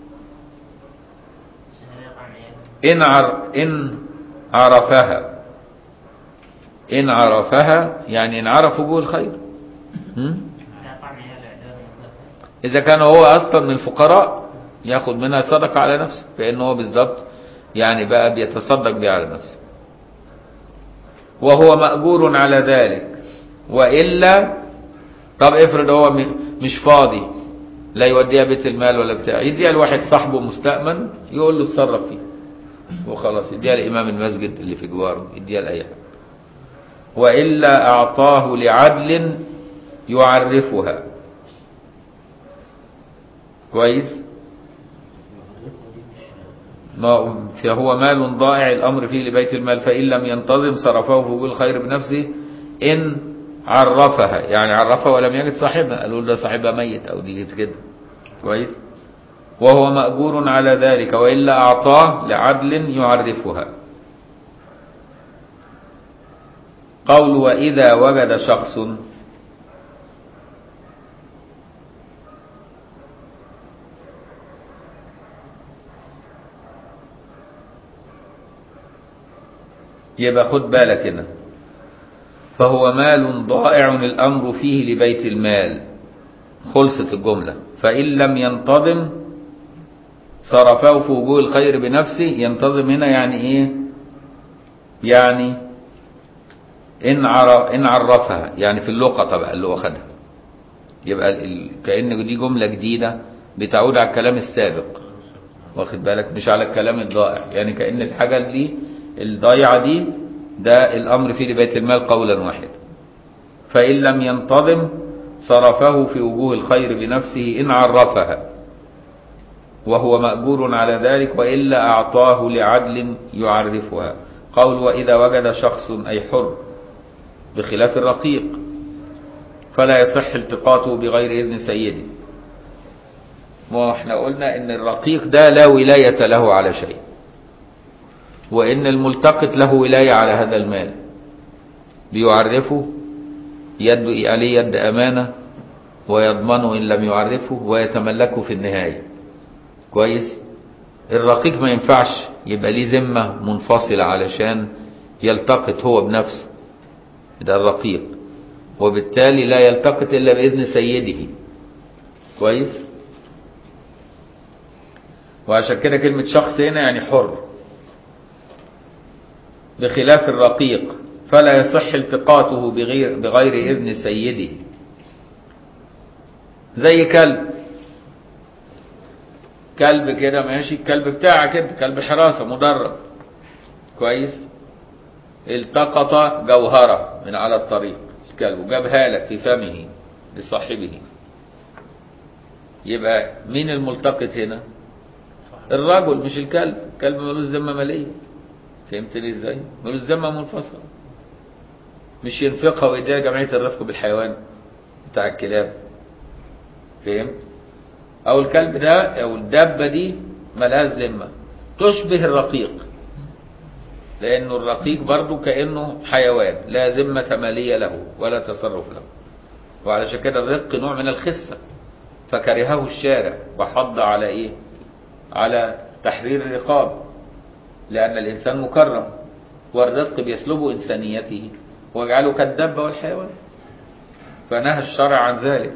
عشان يقع عياله إن عر إن عرفها إن عرفها يعني إن عرف وجوه الخير هم؟ يقع عياله عداله مطلقا إذا كان هو أصلا من الفقراء ياخد منها صدقة على نفسه فإنه هو بالضبط يعني بقى بيتصدق بها على نفسه وهو مأجور على ذلك وإلا طب افرض هو م- مش فاضي لا يوديها بيت المال ولا بتاع يديها لواحد صاحبه مستأمن يقول له اتصرف فيه وخلاص يديها لإمام المسجد اللي في جواره يديها لأي حد وإلا أعطاه لعدل يعرفها كويس ما فهو مال ضائع الأمر فيه لبيت المال فإن لم ينتظم صرفه في وجوه الخير بنفسه إن عرفها يعني عرفها ولم يجد صاحبها قالوا له ده صاحبها ميت أو دي كده كويس وهو مأجور على ذلك وإلا أعطاه لعدل يعرفها قول وإذا وجد شخص يبقى خد بالك هنا فهو مال ضائع الأمر فيه لبيت المال خلصت الجملة فإن لم ينتظم صرفه في وجوه الخير بنفسه ينتظم هنا يعني إيه يعني إن, عر... إن عرفها يعني في اللقطة بقى اللي واخدها يبقى ال... ال- كأن دي جملة جديدة بتعود على الكلام السابق واخد بالك مش على الكلام الضائع يعني كأن الحاجة دي الضايعة دي ده الأمر فيه لبيت المال قولا واحدا فإن لم ينتظم صرفه في وجوه الخير بنفسه إن عرفها وهو مأجور على ذلك وإلا أعطاه لعدل يعرفها قول وإذا وجد شخص أي حر بخلاف الرقيق فلا يصح التقاطه بغير إذن سيده ما احنا قلنا ان الرقيق ده لا ولاية له على شيء وان الملتقط له ولاية على هذا المال بيعرفه يد عليه يد امانة ويضمنه ان لم يعرفه ويتملكه في النهاية كويس الرقيق ما ينفعش يبقى ليه ذمة منفصلة علشان يلتقط هو بنفسه ده الرقيق وبالتالي لا يلتقط الا باذن سيده كويس وعشان كده كلمة شخص هنا يعني حر بخلاف الرقيق فلا يصح التقاطه بغير, بغير إذن سيده زي كلب كلب كده ماشي الكلب بتاعك كده كلب حراسة مدرب كويس التقط جوهرة من على الطريق الكلب وجابها لك في فمه لصاحبه يبقى مين الملتقط هنا الرجل مش الكلب الكلب ملوش ذمه ماليه فهمتني ازاي ملوش ذمه منفصله مش ينفقها ويديها جمعيه الرفق بالحيوان بتاع الكلاب فهمت او الكلب ده او الدابه دي ملهاش ذمه تشبه الرقيق لانه الرقيق برضه كانه حيوان لا ذمه ماليه له ولا تصرف له وعلشان كده الرق نوع من الخسه فكرهه الشارع وحض على ايه على تحرير الرقاب لأن الإنسان مكرم والرفق بيسلبه إنسانيته ويجعله كالدب والحيوان فنهى الشرع عن ذلك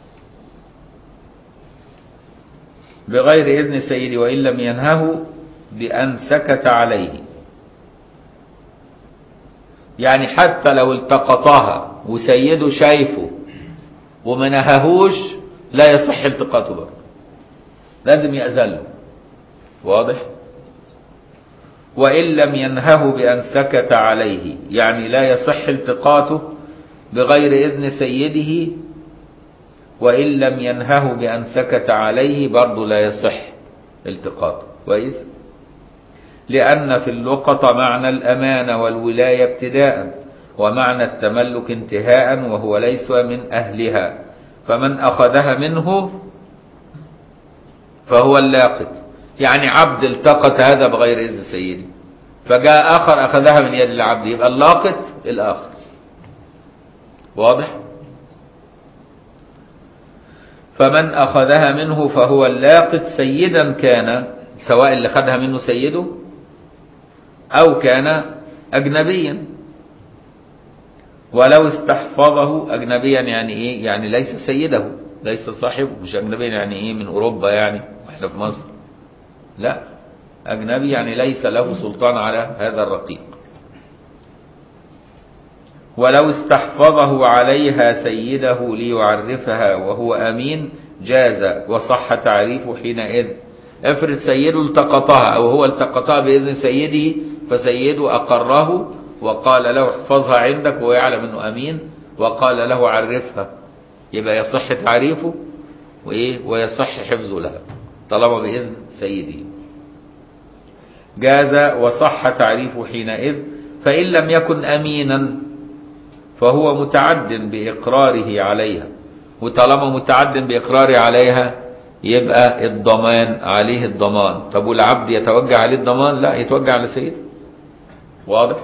بغير إذن سيدي وإن لم ينهه بأن سكت عليه يعني حتى لو التقطها وسيده شايفه وما نهاهوش لا يصح التقاطه برضه لازم يأذله واضح وإن لم ينهه بأن سكت عليه يعني لا يصح التقاطه بغير إذن سيده وإن لم ينهه بأن سكت عليه برضه لا يصح التقاطه كويس لأن في اللقطة معنى الأمانة والولاية ابتداء ومعنى التملك انتهاء وهو ليس من أهلها فمن أخذها منه فهو اللاقط يعني عبد التقط هذا بغير إذن سيده فجاء آخر أخذها من يد العبد يبقى اللاقط الآخر واضح فمن أخذها منه فهو اللاقط سيدا كان سواء اللي خدها منه سيده أو كان أجنبيا ولو استحفظه أجنبيا يعني إيه يعني ليس سيده ليس صاحبه مش أجنبيا يعني إيه من أوروبا يعني وإحنا في مصر لا أجنبي يعني ليس له سلطان على هذا الرقيق ولو استحفظه عليها سيده ليعرفها وهو أمين جاز وصح تعريفه حينئذ افرض سيده التقطها أو هو التقطها بإذن سيده فسيده أقره وقال له احفظها عندك وهو يعلم أنه أمين وقال له عرفها يبقى يصح تعريفه وإيه ويصح حفظه لها طالما بإذن سيده جاز وصح تعريفه حينئذ فإن لم يكن أمينا فهو متعد بإقراره عليها وطالما متعد بإقراره عليها يبقى الضمان عليه الضمان طب والعبد يتوجه عليه الضمان لا يتوجه على سيده واضح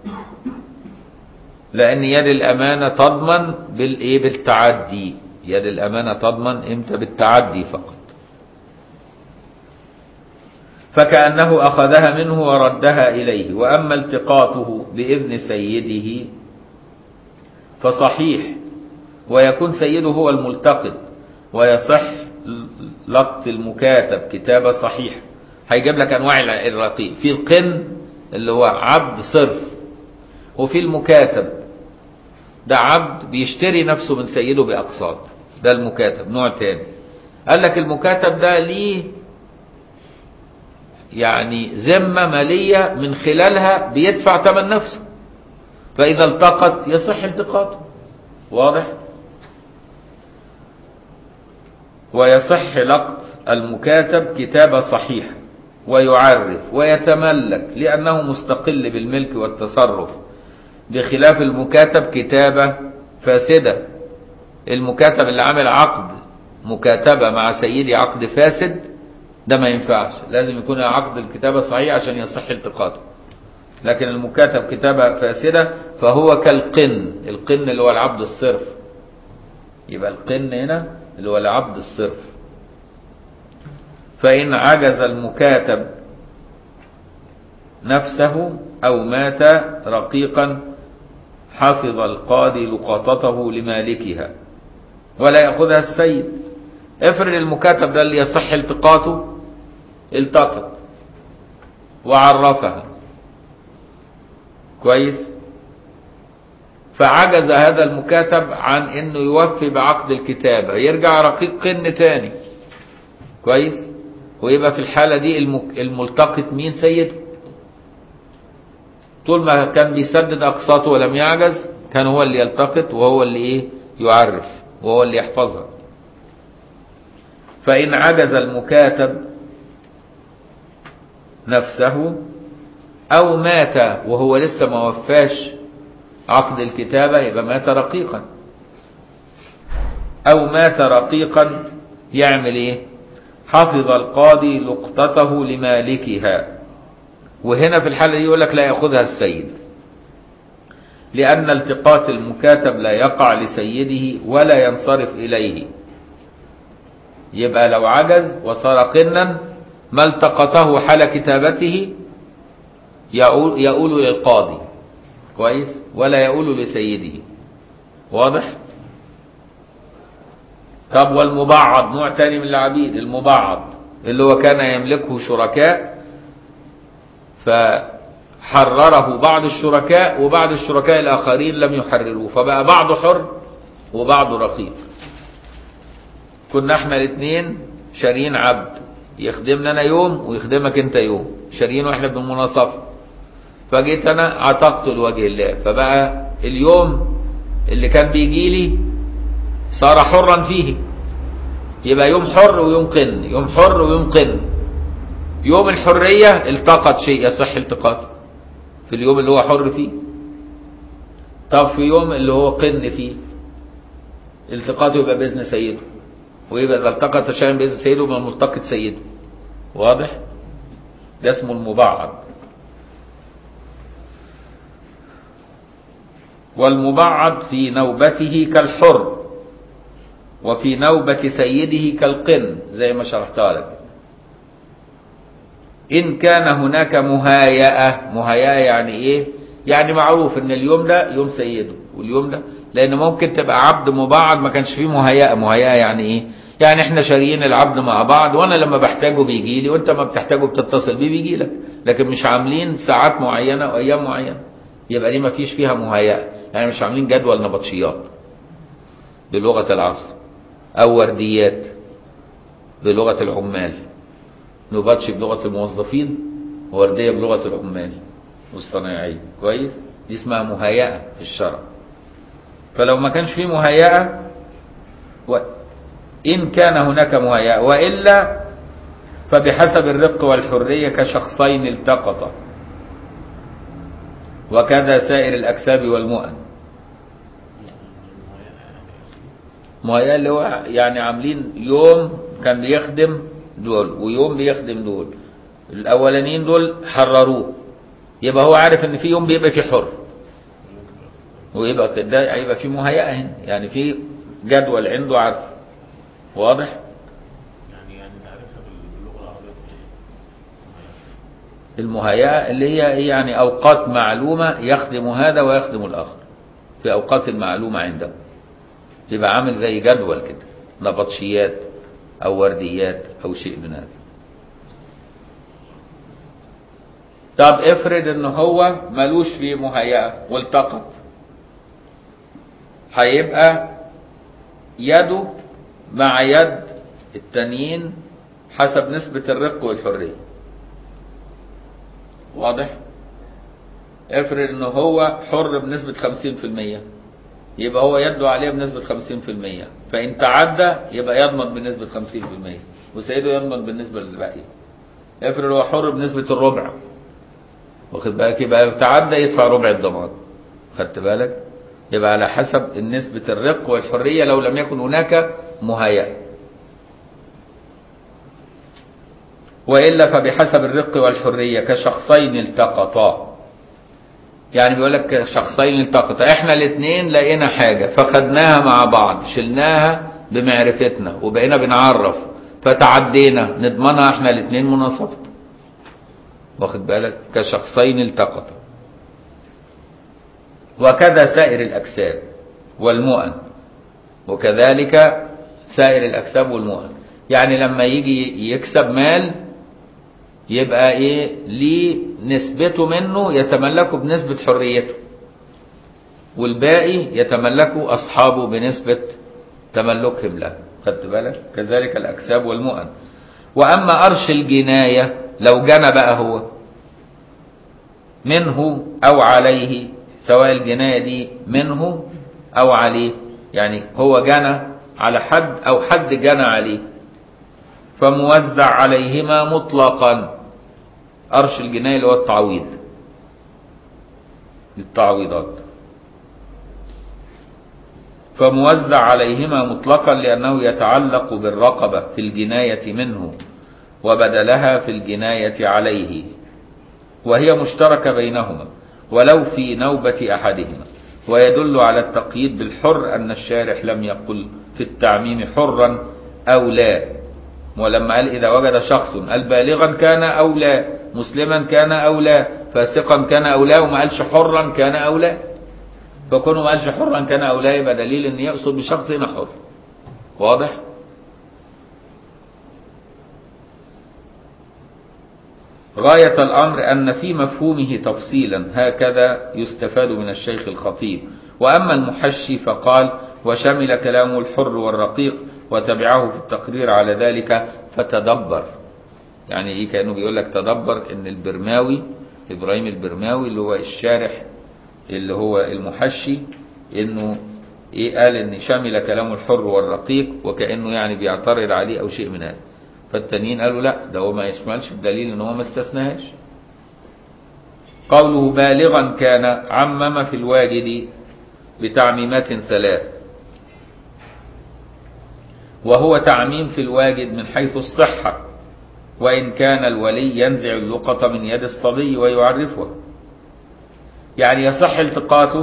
لأن يد الأمانة تضمن بالإيه بالتعدي يد الأمانة تضمن إمتى بالتعدي فقط فكأنه أخذها منه وردها إليه وأما التقاطه بإذن سيده فصحيح ويكون سيده هو الملتقط ويصح لقط المكاتب كتابة صحيحة هيجيب لك أنواع الرقيق في القن اللي هو عبد صرف وفي المكاتب ده عبد بيشتري نفسه من سيده بأقساط ده المكاتب نوع تاني قال لك المكاتب ده ليه يعني ذمة مالية من خلالها بيدفع ثمن نفسه فإذا التقط يصح التقاطه واضح ويصح لقط المكاتب كتابة صحيحة ويعرف ويتملك لأنه مستقل بالملك والتصرف بخلاف المكاتب كتابة فاسدة المكاتب اللي عامل عقد مكاتبة مع سيدي عقد فاسد ده ما ينفعش لازم يكون عقد الكتابة صحيح عشان يصح التقاطه لكن المكاتب كتابة فاسدة فهو كالقن القن اللي هو العبد الصرف يبقى القن هنا اللي هو العبد الصرف فإن عجز المكاتب نفسه أو مات رقيقا حفظ القاضي لقطته لمالكها ولا يأخذها السيد افرض المكاتب ده اللي يصح التقاطه التقط وعرفها كويس فعجز هذا المكاتب عن انه يوفي بعقد الكتابة يرجع رقيق قن تاني كويس ويبقى في الحالة دي الملتقط مين سيده طول ما كان بيسدد اقساطه ولم يعجز كان هو اللي يلتقط وهو اللي ايه يعرف وهو اللي يحفظها فإن عجز المكاتب نفسه أو مات وهو لسه ما وفاش عقد الكتابة يبقى مات رقيقا أو مات رقيقا يعمل إيه حفظ القاضي لقطته لمالكها وهنا في الحالة دي يقول لك لا يأخذها السيد لأن التقاط المكاتب لا يقع لسيده ولا ينصرف إليه يبقى لو عجز وصار قنا ما التقطه حال كتابته يقول, يقول للقاضي كويس ولا يقول لسيده واضح طب والمبعض نوع تاني من العبيد المبعض اللي هو كان يملكه شركاء فحرره بعض الشركاء وبعض الشركاء الآخرين لم يحرروه فبقى بعضه حر وبعضه رقيق كنا احنا الاثنين شاريين عبد يخدمنا انا يوم ويخدمك انت يوم شاريين واحنا بالمناصفه فجيت انا عتقته لوجه الله فبقى اليوم اللي كان بيجي لي صار حرا فيه يبقى يوم حر ويوم قن يوم حر ويوم قن يوم الحرية التقط شيء يصح التقاطه في اليوم اللي هو حر فيه طب في يوم اللي هو قن فيه التقاطه يبقى بإذن سيده ويبقى إذا التقط شيئا بإذن سيده يبقى ملتقط سيده واضح؟ ده اسمه المبعض والمبعض في نوبته كالحر وفي نوبة سيده كالقن زي ما شرحتها لك إن كان هناك مهايئة مهايئة يعني إيه؟ يعني معروف إن اليوم ده يوم سيده واليوم ده لأن ممكن تبقى عبد مبعض ما كانش فيه مهيئة مهيئة يعني إيه؟ يعني إحنا شاريين العبد مع بعض وأنا لما بحتاجه بيجي لي وأنت ما بتحتاجه بتتصل بيه بيجي لك لكن مش عاملين ساعات معينة وأيام معينة يبقى دي ما فيش فيها مهيئة يعني مش عاملين جدول نبطشيات بلغة العصر أو ورديات بلغة العمال نبطش بلغة الموظفين ووردية بلغة العمال والصنايعية كويس دي اسمها مهيئة في الشرع فلو ما كانش فيه مهيئة وإن كان هناك مهيئة وإلا فبحسب الرق والحرية كشخصين التقطا وكذا سائر الأكساب والمؤن مهيئة اللي هو يعني عاملين يوم كان بيخدم دول ويوم بيخدم دول الأولانيين دول حرروه يبقى هو عارف ان في يوم بيبقى فيه حر ويبقى كده يبقى في مهيئة هنا يعني في جدول عنده عارف واضح يعني يعني تعرفها باللغه العربيه المهيئة اللي هي يعني أوقات معلومة يخدم هذا ويخدم الآخر في أوقات المعلومة عنده يبقى عامل زي جدول كده نبطشيات أو ورديات أو شيء من هذا طب افرض ان هو ملوش في مهيئة والتقط هيبقى يده مع يد التانيين حسب نسبة الرق والحرية واضح افرض ان هو حر بنسبة 50% يبقى هو يده عليه بنسبة 50% فإن تعدى يبقى يضمن بنسبة 50% وسيده يضمن بالنسبة للباقي افرض هو حر بنسبة الربع واخد بالك يبقى تعدى يدفع ربع الضمان خدت بالك يبقى على حسب نسبة الرق والحرية لو لم يكن هناك مهيئة وإلا فبحسب الرق والحرية كشخصين التقطا يعني بيقول لك شخصين التقطا احنا الاثنين لقينا حاجة فخدناها مع بعض شلناها بمعرفتنا وبقينا بنعرف فتعدينا نضمنها احنا الاثنين مناصفة واخد بالك كشخصين التقطا وكذا سائر الأكساب والمؤن وكذلك سائر الأكساب والمؤن يعني لما يجي يكسب مال يبقى ايه ليه نسبته منه يتملكه بنسبة حريته والباقي يتملكه أصحابه بنسبة تملكهم له خدت بالك كذلك الأكساب والمؤن وأما أرش الجناية لو جنى بقى هو منه أو عليه سواء الجناية دي منه أو عليه يعني هو جنى على حد أو حد جنى عليه فموزع عليهما مطلقا أرش الجناية اللي هو التعويض التعويضات فموزع عليهما مطلقا لأنه يتعلق بالرقبة في الجناية منه وبدلها في الجناية عليه وهي مشتركة بينهما ولو في نوبة أحدهما ويدل على التقييد بالحر أن الشارح لم يقل في التعميم حرا أو لا ولما قال إذا وجد شخص قال بالغا كان أو لا مسلما كان أو لا فاسقا كان أو لا وما قالش حرا كان أو لا فكونه ما قالش حرا كان أو لا يبقى دليل أن يقصد بشخص هنا حر واضح؟ غاية الأمر أن في مفهومه تفصيلا هكذا يستفاد من الشيخ الخطيب وأما المحشي فقال وشمل كلامه الحر والرقيق وتبعه في التقرير على ذلك فتدبر يعني ايه كانه بيقول لك تدبر ان البرماوي ابراهيم البرماوي اللي هو الشارح اللي هو المحشي انه ايه قال ان شمل كلامه الحر والرقيق وكانه يعني بيعترض عليه او شيء من هذا فالتانيين قالوا لا ده هو ما يشملش بدليل ان هو ما استثناهاش قوله بالغا كان عمم في الواجد بتعميمات ثلاث وهو تعميم في الواجد من حيث الصحة وإن كان الولي ينزع اللقطة من يد الصبي ويعرفها يعني يصح التقاطه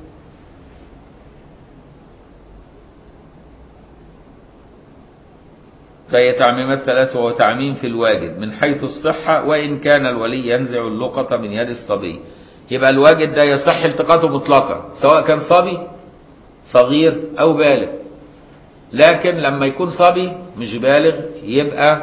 فهي تعميمات ثلاث وهو تعميم في الواجد من حيث الصحة وإن كان الولي ينزع اللقطة من يد الصبي يبقى الواجد ده يصح التقاطه مطلقا سواء كان صبي صغير أو بالغ لكن لما يكون صبي مش بالغ يبقى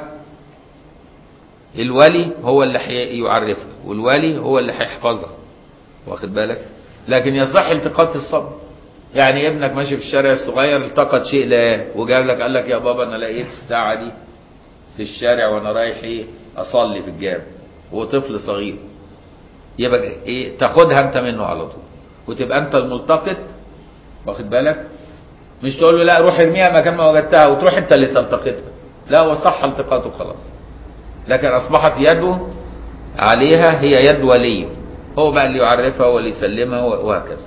الولي هو اللي يعرفها والولي هو اللي هيحفظها واخد بالك لكن يصح التقاط الصبي يعني ابنك ماشي في الشارع الصغير التقط شيء لقاه وجاب لك قال لك يا بابا انا لقيت الساعه دي في الشارع وانا رايح ايه اصلي في الجامع وهو طفل صغير يبقى ايه تاخدها انت منه على طول وتبقى انت الملتقط واخد بالك مش تقول له لا روح ارميها مكان ما وجدتها وتروح انت اللي تلتقطها لا هو صح التقاطه خلاص لكن اصبحت يده عليها هي يد وليه هو بقى اللي يعرفها هو اللي يسلمها وهكذا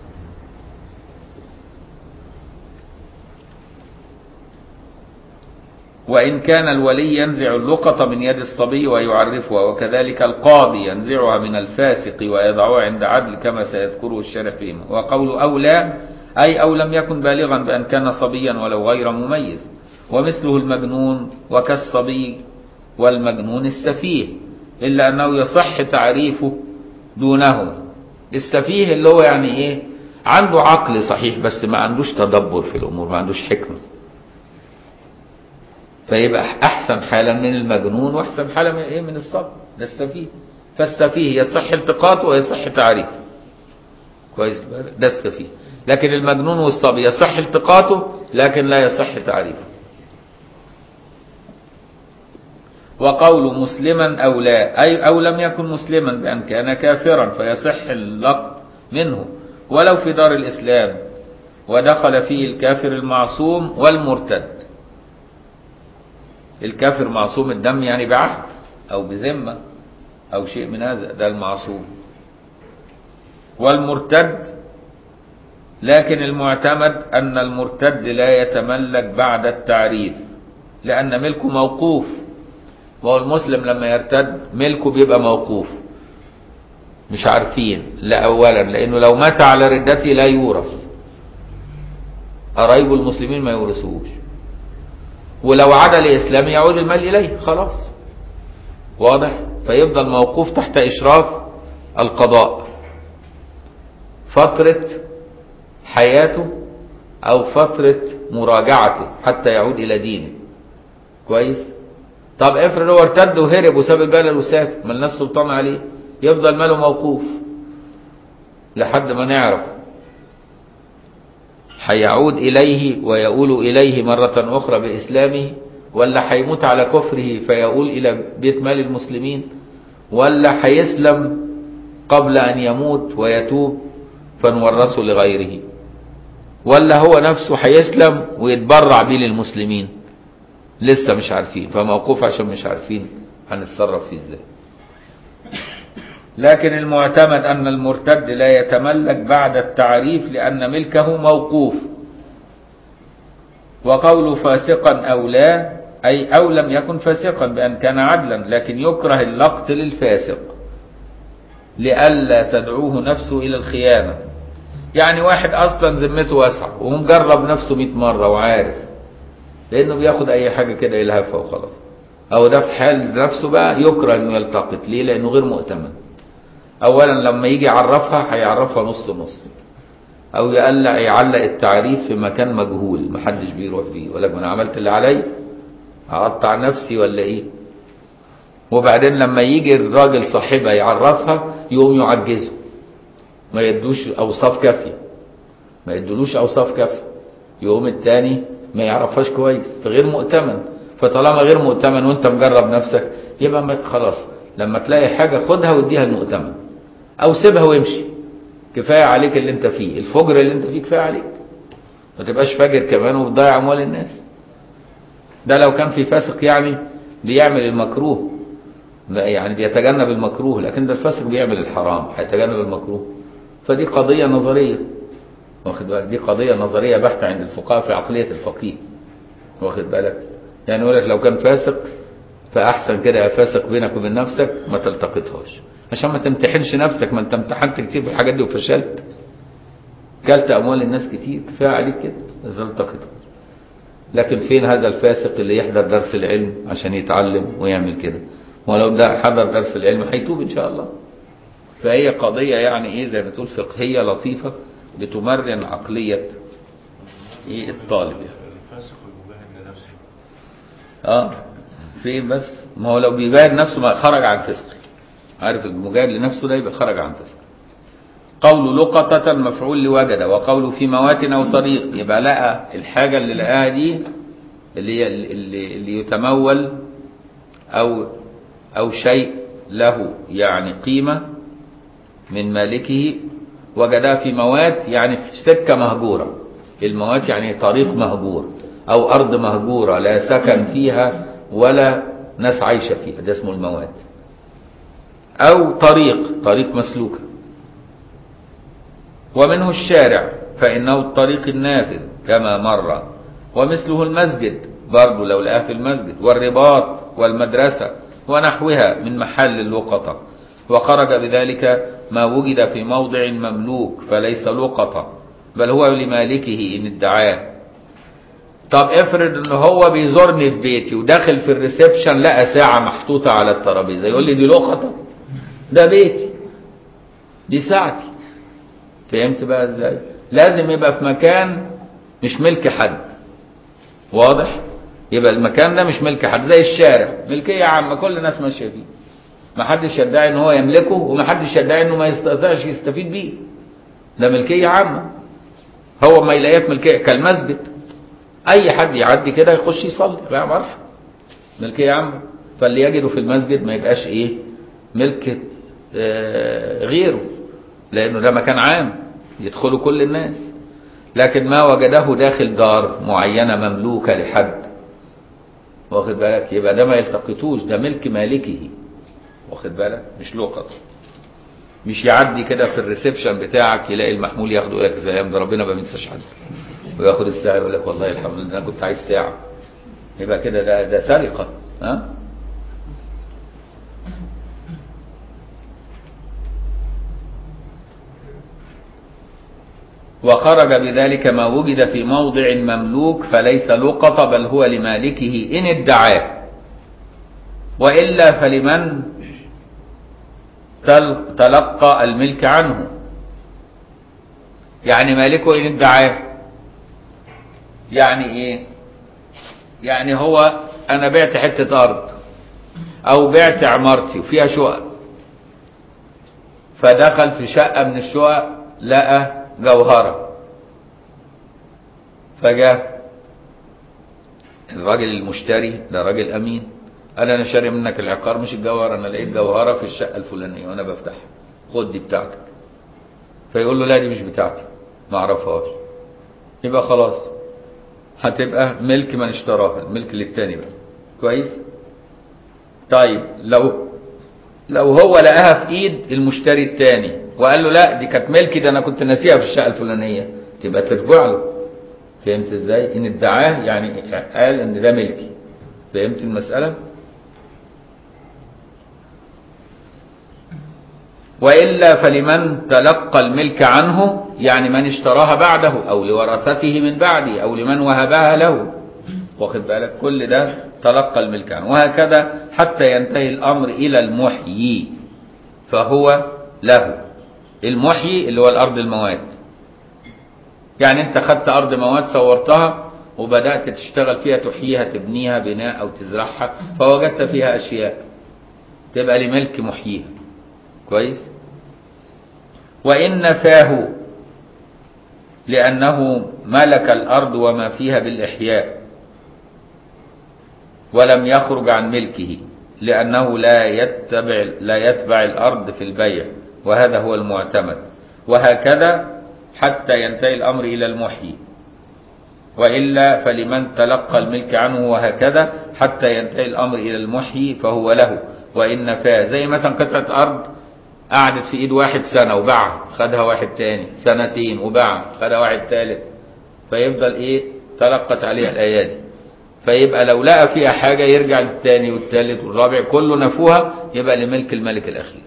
وإن كان الولي ينزع اللقطة من يد الصبي ويعرفها وكذلك القاضي ينزعها من الفاسق ويضعها عند عدل كما سيذكره الشارع فيما وقول أولى أي أو لم يكن بالغا بأن كان صبيا ولو غير مميز ومثله المجنون وكالصبي والمجنون السفيه إلا أنه يصح تعريفه دونه السفيه اللي هو يعني إيه عنده عقل صحيح بس ما عندوش تدبر في الأمور ما عندوش حكمة فيبقى أحسن حالا من المجنون وأحسن حالا من إيه من الصبي ده السفيه فالسفيه يصح التقاطه ويصح تعريفه كويس ده السفيه لكن المجنون والصبي يصح التقاطه لكن لا يصح تعريفه وقول مسلما أو لا أي أو لم يكن مسلما بأن كان كافرا فيصح اللقب منه ولو في دار الإسلام ودخل فيه الكافر المعصوم والمرتد الكافر معصوم الدم يعني بعهد أو بذمة أو شيء من هذا ده المعصوم والمرتد لكن المعتمد أن المرتد لا يتملك بعد التعريف لأن ملكه موقوف وهو المسلم لما يرتد ملكه بيبقى موقوف مش عارفين لا أولا لأنه لو مات على ردته لا يورث قرايب المسلمين ما يورثوش ولو عاد لإسلام يعود المال إليه خلاص واضح فيفضل موقوف تحت إشراف القضاء فترة حياته أو فترة مراجعته حتى يعود إلى دينه كويس طب افرض هو ارتد وهرب وساب البلد وسافر ملناش سلطان عليه يفضل ماله موقوف لحد ما نعرف هيعود إليه ويقول إليه مرة أخرى بإسلامه ولا هيموت على كفره فيقول إلى بيت مال المسلمين ولا هيسلم قبل أن يموت ويتوب فنورثه لغيره ولا هو نفسه هيسلم ويتبرع بيه للمسلمين لسه مش عارفين فموقوف عشان مش عارفين هنتصرف فيه ازاي لكن المعتمد أن المرتد لا يتملك بعد التعريف لأن ملكه موقوف وقول فاسقا أو لا أي أو لم يكن فاسقا بأن كان عدلا لكن يكره اللقط للفاسق لئلا تدعوه نفسه إلى الخيانة يعني واحد أصلا ذمته واسعة ومجرب نفسه 100 مرة وعارف لأنه بياخد أي حاجة كده يلهفها وخلاص أو ده في حال نفسه بقى يكره إنه يلتقط ليه لأنه غير مؤتمن اولا لما يجي يعرفها هيعرفها نص نص او يقلق يعلق التعريف في مكان مجهول محدش بيروح فيه ولا انا عملت اللي عليا هقطع نفسي ولا ايه وبعدين لما يجي الراجل صاحبها يعرفها يقوم يعجزه ما يدوش اوصاف كافيه ما يدولوش اوصاف كافيه يقوم التاني ما يعرفهاش كويس فغير مؤتمن فطالما غير مؤتمن وانت مجرب نفسك يبقى ما خلاص لما تلاقي حاجه خدها واديها المؤتمن او سيبها وامشي كفايه عليك اللي انت فيه الفجر اللي انت فيه كفايه عليك ما تبقاش فاجر كمان وبتضيع اموال الناس ده لو كان في فاسق يعني بيعمل المكروه يعني بيتجنب المكروه لكن ده الفاسق بيعمل الحرام هيتجنب المكروه فدي قضية نظرية واخد بالك دي قضية نظرية بحتة عند الفقهاء في عقلية الفقيه واخد بالك يعني يقول لك لو كان فاسق فأحسن كده يا فاسق بينك وبين نفسك ما تلتقطهاش عشان ما تمتحنش نفسك ما انت امتحنت كتير في الحاجات دي وفشلت كلت أموال الناس كتير كفاية عليك كده تلتقطها لكن فين هذا الفاسق اللي يحضر درس العلم عشان يتعلم ويعمل كده ولو ده حضر درس العلم هيتوب ان شاء الله فهي قضية يعني ايه زي ما تقول فقهية لطيفة بتمرن عقلية ايه الطالب يعني الفاسق المباهن لنفسه اه فين بس ما هو لو بيباهن نفسه ما خرج عن فسقه عارف المجاهد لنفسه ده يبقى خرج عن فسقه قول لقطة مفعول لوجد وقول في موات أو طريق يبقى لقى الحاجة اللي لقاها دي اللي هي اللي, اللي يتمول أو أو شيء له يعني قيمة من مالكه وجدها في موات يعني في سكة مهجورة الموات يعني طريق مهجور أو أرض مهجورة لا سكن فيها ولا ناس عايشة فيها ده اسمه الموات أو طريق طريق مسلوكة ومنه الشارع فإنه الطريق النافذ كما مر ومثله المسجد برضه لو لقاه في المسجد والرباط والمدرسة ونحوها من محل اللقطة وخرج بذلك ما وجد في موضع مملوك فليس لقطة بل هو لمالكه إن ادعاه طب افرض ان هو بيزورني في بيتي وداخل في الريسبشن لقى ساعة محطوطة على الترابيزة يقول لي دي لقطة ده بيتي دي ساعتي فهمت بقى ازاي لازم يبقى في مكان مش ملك حد واضح يبقى المكان ده مش ملك حد زي الشارع ملكية عامة كل الناس ماشية فيه ما حدش يدعي ان هو يملكه وما حدش يدعي انه ما يستطيعش يستفيد بيه ده ملكية عامة هو ما يلاقيها في ملكية كالمسجد اي حد يعدي كده يخش يصلي بقى مرحبا ملكية عامة فاللي يجده في المسجد ما يبقاش ايه ملك آه غيره لانه ده مكان عام يدخله كل الناس لكن ما وجده داخل دار معينة مملوكة لحد واخد بالك يبقى ده ما يلتقطوش ده ملك مالكه واخد بالك مش لقط مش يعدي كده في الريسبشن بتاعك يلاقي المحمول ياخده يقول لك زي ده ربنا ما بينساش حد وياخد الساعه يقول لك والله الحمد لله انا كنت عايز ساعه يبقى كده ده ده سرقه ها وخرج بذلك ما وجد في موضع مملوك فليس لقط بل هو لمالكه إن ادعاه وإلا فلمن تل- تلقى الملك عنه يعني مالكه إن ادعاه يعني إيه يعني هو أنا بعت حتة أرض أو بعت عمارتي وفيها شقق فدخل في شقة من الشقق لقى جوهرة فجاء الراجل المشتري ده راجل أمين قال أنا شاري منك العقار مش الجوهرة أنا لقيت جوهرة في الشقة الفلانية وأنا بفتحها خد دي بتاعتك فيقول له لا دي مش بتاعتي ما أعرفهاش يبقى خلاص هتبقى ملك من اشتراها الملك للتاني بقى كويس طيب لو لو هو لقاها في ايد المشتري التاني وقال له لا دي كانت ملكي ده انا كنت ناسيها في الشقه الفلانيه تبقى ترجع له فهمت ازاي ان ادعاه يعني قال ان ده ملكي فهمت المساله والا فلمن تلقى الملك عنه يعني من اشتراها بعده او لورثته من بعده او لمن وهبها له واخد بالك كل ده تلقى الملك عنه وهكذا حتى ينتهي الامر الى المحيي فهو له المحيي اللي هو الارض المواد يعني انت خدت ارض مواد صورتها وبدات تشتغل فيها تحييها تبنيها بناء او تزرعها فوجدت فيها اشياء تبقى لملك محييها كويس وإن نفاه لأنه ملك الأرض وما فيها بالإحياء ولم يخرج عن ملكه لأنه لا يتبع لا يتبع الأرض في البيع وهذا هو المعتمد وهكذا حتى ينتهي الأمر إلى المحيي وإلا فلمن تلقى الملك عنه وهكذا حتى ينتهي الأمر إلى المحيي فهو له وإن نفاه زي مثلا قطعة أرض قعدت في إيد واحد سنة وباعها خدها واحد تاني سنتين وباعها خدها واحد تالت فيفضل إيه تلقت عليها الأيادي فيبقى لو لقى فيها حاجة يرجع للتاني والتالت والرابع كله نفوها يبقى لملك الملك الأخير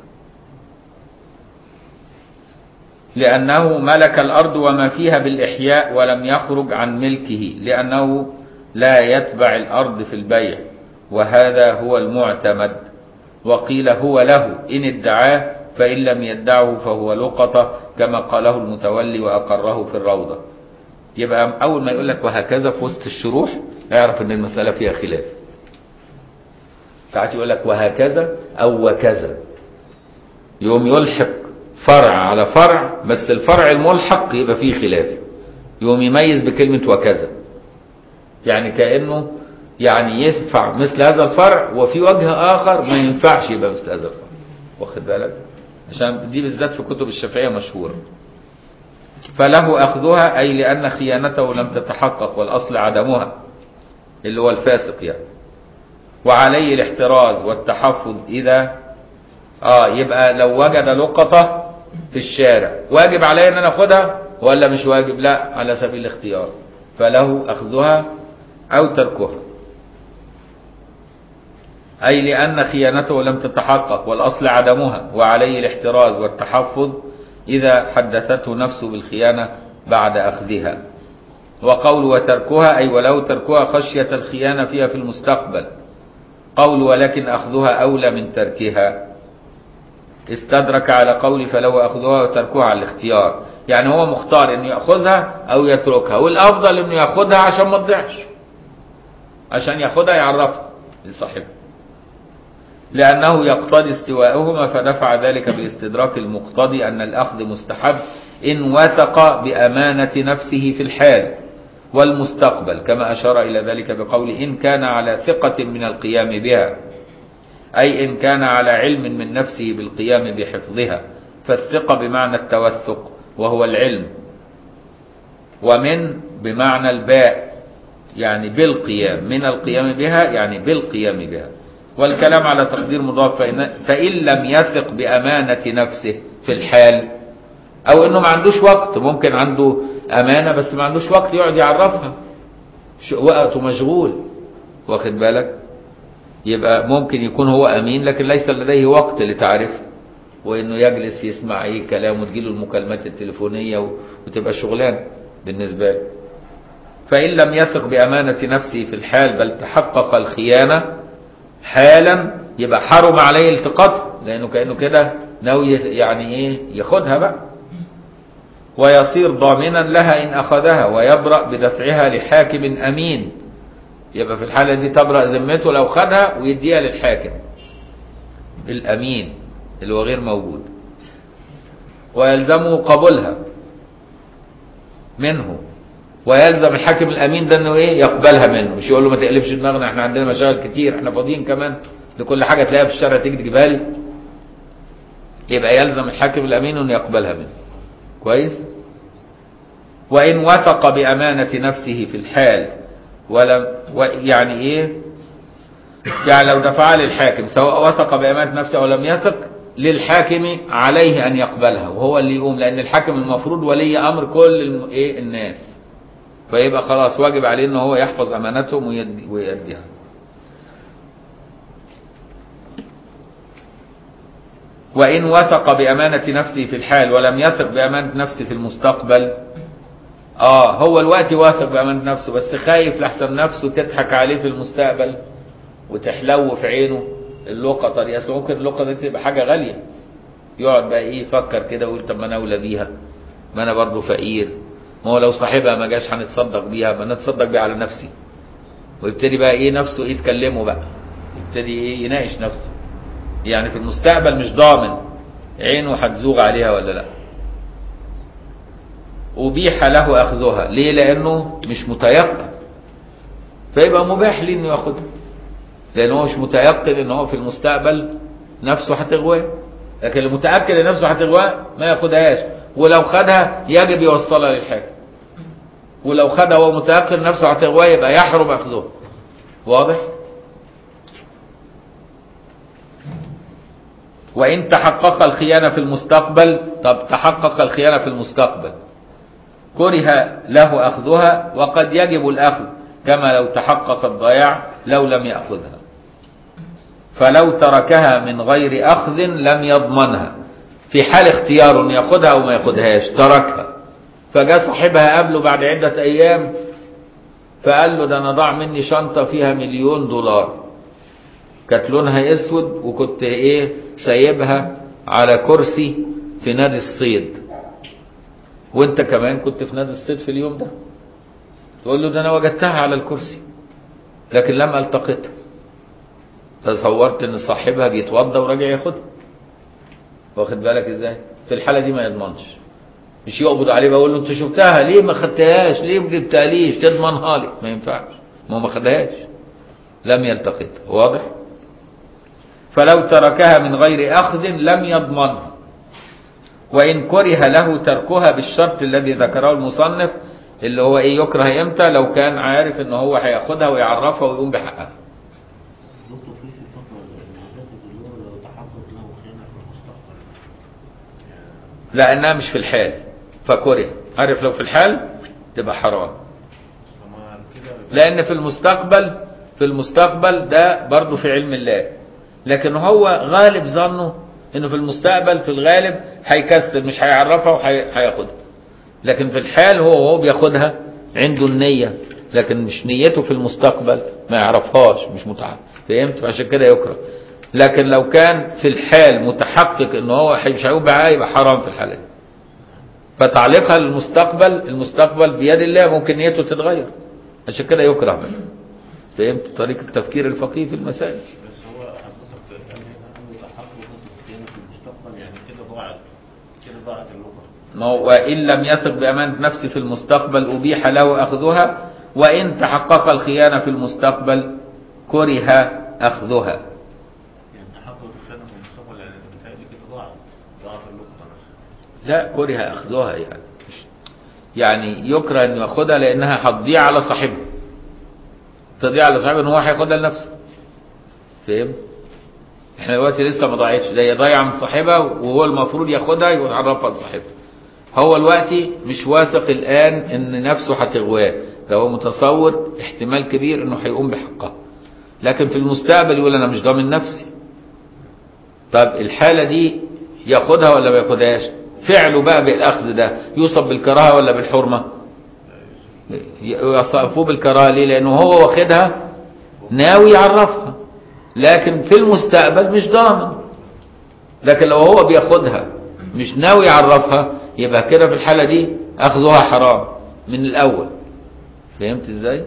لأنه ملك الأرض وما فيها بالإحياء ولم يخرج عن ملكه لأنه لا يتبع الأرض في البيع وهذا هو المعتمد وقيل هو له إن ادعاه فإن لم يدعه فهو لقطة كما قاله المتولي وأقره في الروضة يبقى أول ما يقول لك وهكذا في وسط الشروح اعرف ان المسألة فيها خلاف ساعات يقول لك وهكذا أو وكذا يقوم يلحق فرع على فرع بس الفرع الملحق يبقى فيه خلاف يقوم يميز بكلمة وكذا يعني كأنه يعني ينفع مثل هذا الفرع وفي وجه آخر ما ينفعش يبقى مثل هذا الفرع واخد بالك عشان دي بالذات في كتب الشافعية مشهورة فله أخذها أي لأن خيانته لم تتحقق والأصل عدمها اللي هو الفاسق يعني وعليه الاحتراز والتحفظ إذا آه يبقى لو وجد لقطة في الشارع واجب عليه أن أنا أخدها ولا مش واجب لا على سبيل الاختيار فله أخذها أو تركها أي لأن خيانته لم تتحقق والأصل عدمها وعليه الاحتراز والتحفظ إذا حدثته نفسه بالخيانة بعد أخذها وقول وتركها أي ولو تركها خشية الخيانة فيها في المستقبل قول ولكن أخذها أولى من تركها استدرك على قول فلو أخذها وتركها على الاختيار يعني هو مختار انه ياخذها او يتركها والافضل انه ياخذها عشان ما تضيعش عشان ياخذها يعرفها لصاحبها لأنه يقتضي استواءهما فدفع ذلك بالاستدراك المقتضي أن الأخذ مستحب إن وثق بأمانة نفسه في الحال والمستقبل كما أشار إلى ذلك بقول إن كان على ثقة من القيام بها أي إن كان على علم من نفسه بالقيام بحفظها فالثقة بمعنى التوثق وهو العلم ومن بمعنى الباء يعني بالقيام من القيام بها يعني بالقيام بها والكلام على تقدير مضاف فإن, فإن لم يثق بأمانة نفسه في الحال أو إنه ما عندوش وقت ممكن عنده أمانة بس ما عندوش وقت يقعد يعرفها وقته مشغول واخد بالك يبقى ممكن يكون هو أمين لكن ليس لديه وقت لتعرفه وإنه يجلس يسمع أي كلام وتجيله المكالمات التليفونية وتبقى شغلان بالنسبة له فإن لم يثق بأمانة نفسه في الحال بل تحقق الخيانة حالا يبقى حرم عليه التقاطها لانه كانه كده ناوي يعني ايه ياخدها بقى ويصير ضامنا لها ان اخذها ويبرأ بدفعها لحاكم امين يبقى في الحالة دي تبرأ ذمته لو خدها ويديها للحاكم الامين اللي هو غير موجود ويلزمه قبولها منه ويلزم الحاكم الامين ده انه ايه يقبلها منه مش يقول له ما تقلبش دماغنا احنا عندنا مشاغل كتير احنا فاضيين كمان لكل حاجه تلاقيها في الشارع تيجي تجيبها لي يبقى يلزم الحاكم الامين انه يقبلها منه كويس وان وثق بامانه نفسه في الحال ولم يعني ايه يعني لو دفعها للحاكم سواء وثق بامانه نفسه او لم يثق للحاكم عليه ان يقبلها وهو اللي يقوم لان الحاكم المفروض ولي امر كل ايه الناس فيبقى خلاص واجب عليه ان هو يحفظ امانتهم ويدي ويديها وان وثق بامانه نفسه في الحال ولم يثق بامانه نفسه في المستقبل اه هو الوقت واثق بامانه نفسه بس خايف لحسن نفسه تضحك عليه في المستقبل وتحلو في عينه اللقطه دي اصل ممكن اللقطه دي تبقى حاجه غاليه يقعد بقى ايه يفكر كده ويقول طب ما انا اولى بيها ما انا برضه فقير ما هو لو صاحبها ما جاش هنتصدق بيها ما نتصدق بيها على نفسي ويبتدي بقى ايه نفسه ايه تكلمه بقى يبتدي ايه يناقش نفسه يعني في المستقبل مش ضامن عينه هتزوغ عليها ولا لا أبيح له أخذها ليه لأنه مش متيقن فيبقى مباح ليه إنه ياخدها لأن هو مش متيقن إن هو في المستقبل نفسه هتغواه لكن اللي متأكد إن نفسه هتغواه ما ياخدهاش ولو خدها يجب يوصلها للحاكم ولو خدها وهو متيقن نفسه هتغواه يبقى يحرم أخذها واضح؟ وإن تحقق الخيانة في المستقبل طب تحقق الخيانة في المستقبل كره له أخذها وقد يجب الأخذ كما لو تحقق الضياع لو لم يأخذها فلو تركها من غير أخذ لم يضمنها في حال اختيار إنه ياخدها أو ما ياخدهاش تركها فجاء صاحبها قبله بعد عدة أيام فقال له ده أنا ضاع مني شنطة فيها مليون دولار كانت لونها اسود وكنت ايه سايبها على كرسي في نادي الصيد وانت كمان كنت في نادي الصيد في اليوم ده تقول له ده انا وجدتها على الكرسي لكن لم التقطها تصورت ان صاحبها بيتوضى وراجع ياخدها واخد بالك ازاي في الحاله دي ما يضمنش مش يقبض عليه بقول له انت شفتها ليه ما خدتهاش ليه ما جبتهاليش تضمنها لي ما ينفعش ما هو ما خدهاش لم يلتقطها واضح فلو تركها من غير أخذ لم يضمنها وإن كره له تركها بالشرط الذي ذكره المصنف اللي هو إيه يكره إمتى لو كان عارف إن هو هياخدها ويعرفها ويقوم بحقها دكتور في في الفترة المحدثة اللي هو لو تحقق له خيانة في المستقبل لأنها مش في الحال فكره عارف لو في الحال تبقى حرام فما كده لأن في المستقبل في المستقبل ده برضه في علم الله لكن هو غالب ظنه انه في المستقبل في الغالب هيكسر مش هيعرفها وهياخدها لكن في الحال هو وهو بياخدها عنده النية لكن مش نيته في المستقبل ما يعرفهاش مش متعرف فهمت عشان كده يكره لكن لو كان في الحال متحقق ان هو مش هيقوم بحاجه يبقى حرام في الحاله دي فتعليقها للمستقبل المستقبل بيد الله ممكن نيته تتغير عشان كده يكره بس فهمت طريقه التفكير الفقهي في المسائل بس هو حضرتك قال هنا انه تحقق الخيانة في المستقبل يعني كده ضاعت كده ضاعت اللغة ما هو وإن لم يثق بأمانة نفسه في المستقبل أبيح له أخذها وإن تحقق الخيانة في المستقبل كره أخذها يعني تحقق الخيانة في المستقبل يعني بتهيألي كده ضاعت ضاعت اللغة نفسها لا كره أخذها يعني مش- يعني يكره أن يأخذها لأنها هتضيع على صاحبها تضيع على صاحبها أن هو هياخدها لنفسه فاهم؟ احنا دلوقتي لسه ما ضاعتش ده هي ضايعه من صاحبها وهو المفروض ياخدها ويعرفها لصاحبها هو دلوقتي مش واثق الآن إن نفسه هتغواه ده هو متصور احتمال كبير إنه هيقوم بحقها لكن في المستقبل يقول أنا مش ضامن نفسي طب الحالة دي ياخدها ولا ما ياخدهاش فعله بقى بالأخذ ده يوصف بالكراهة ولا بالحرمة يصفوه بالكراهة ليه لأنه هو واخدها ناوي يعرفها لكن في المستقبل مش ضامن لكن لو هو بياخدها مش ناوي يعرفها يبقى كده في الحالة دي أخذها حرام من الأول فهمت إزاي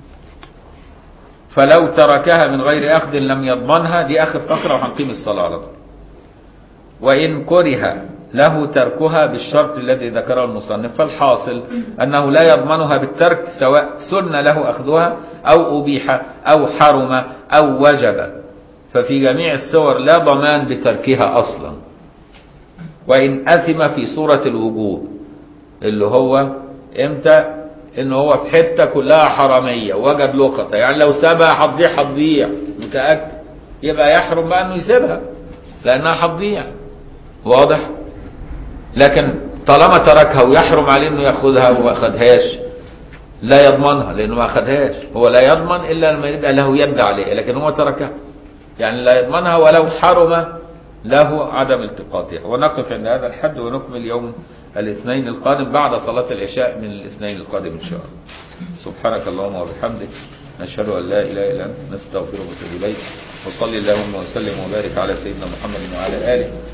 فلو تركها من غير أخذ لم يضمنها دي آخر فقرة وهنقيم الصلاة على طول وإن كره له تركها بالشرط الذي ذكره المصنف فالحاصل أنه لا يضمنها بالترك سواء سن له أخذها أو أبيح أو حرم أو وجب ففي جميع الصور لا ضمان بتركها أصلا وإن أثم في صورة الوجوب اللي هو إمتى إن هو في حتة كلها حرامية وجد لقطة يعني لو سابها هتضيع هتضيع متأكد يبقى يحرم بقى إنه يسيبها لأنها هتضيع واضح لكن طالما تركها ويحرم عليه إنه ياخدها وما أخدهاش لا يضمنها لأنه ما أخدهاش هو لا يضمن إلا لما يبقى له يد عليه لكن هو تركها يعني لا يضمنها ولو حرم له عدم التقاطها ونقف عند هذا الحد ونكمل يوم الاثنين القادم بعد صلاة العشاء من الاثنين القادم إن شاء الله سبحانك اللهم وبحمدك نشهد أن لا إله إلا أنت نستغفرك ونتوب إليك وصلي اللهم وسلم وبارك على سيدنا محمد وعلى آله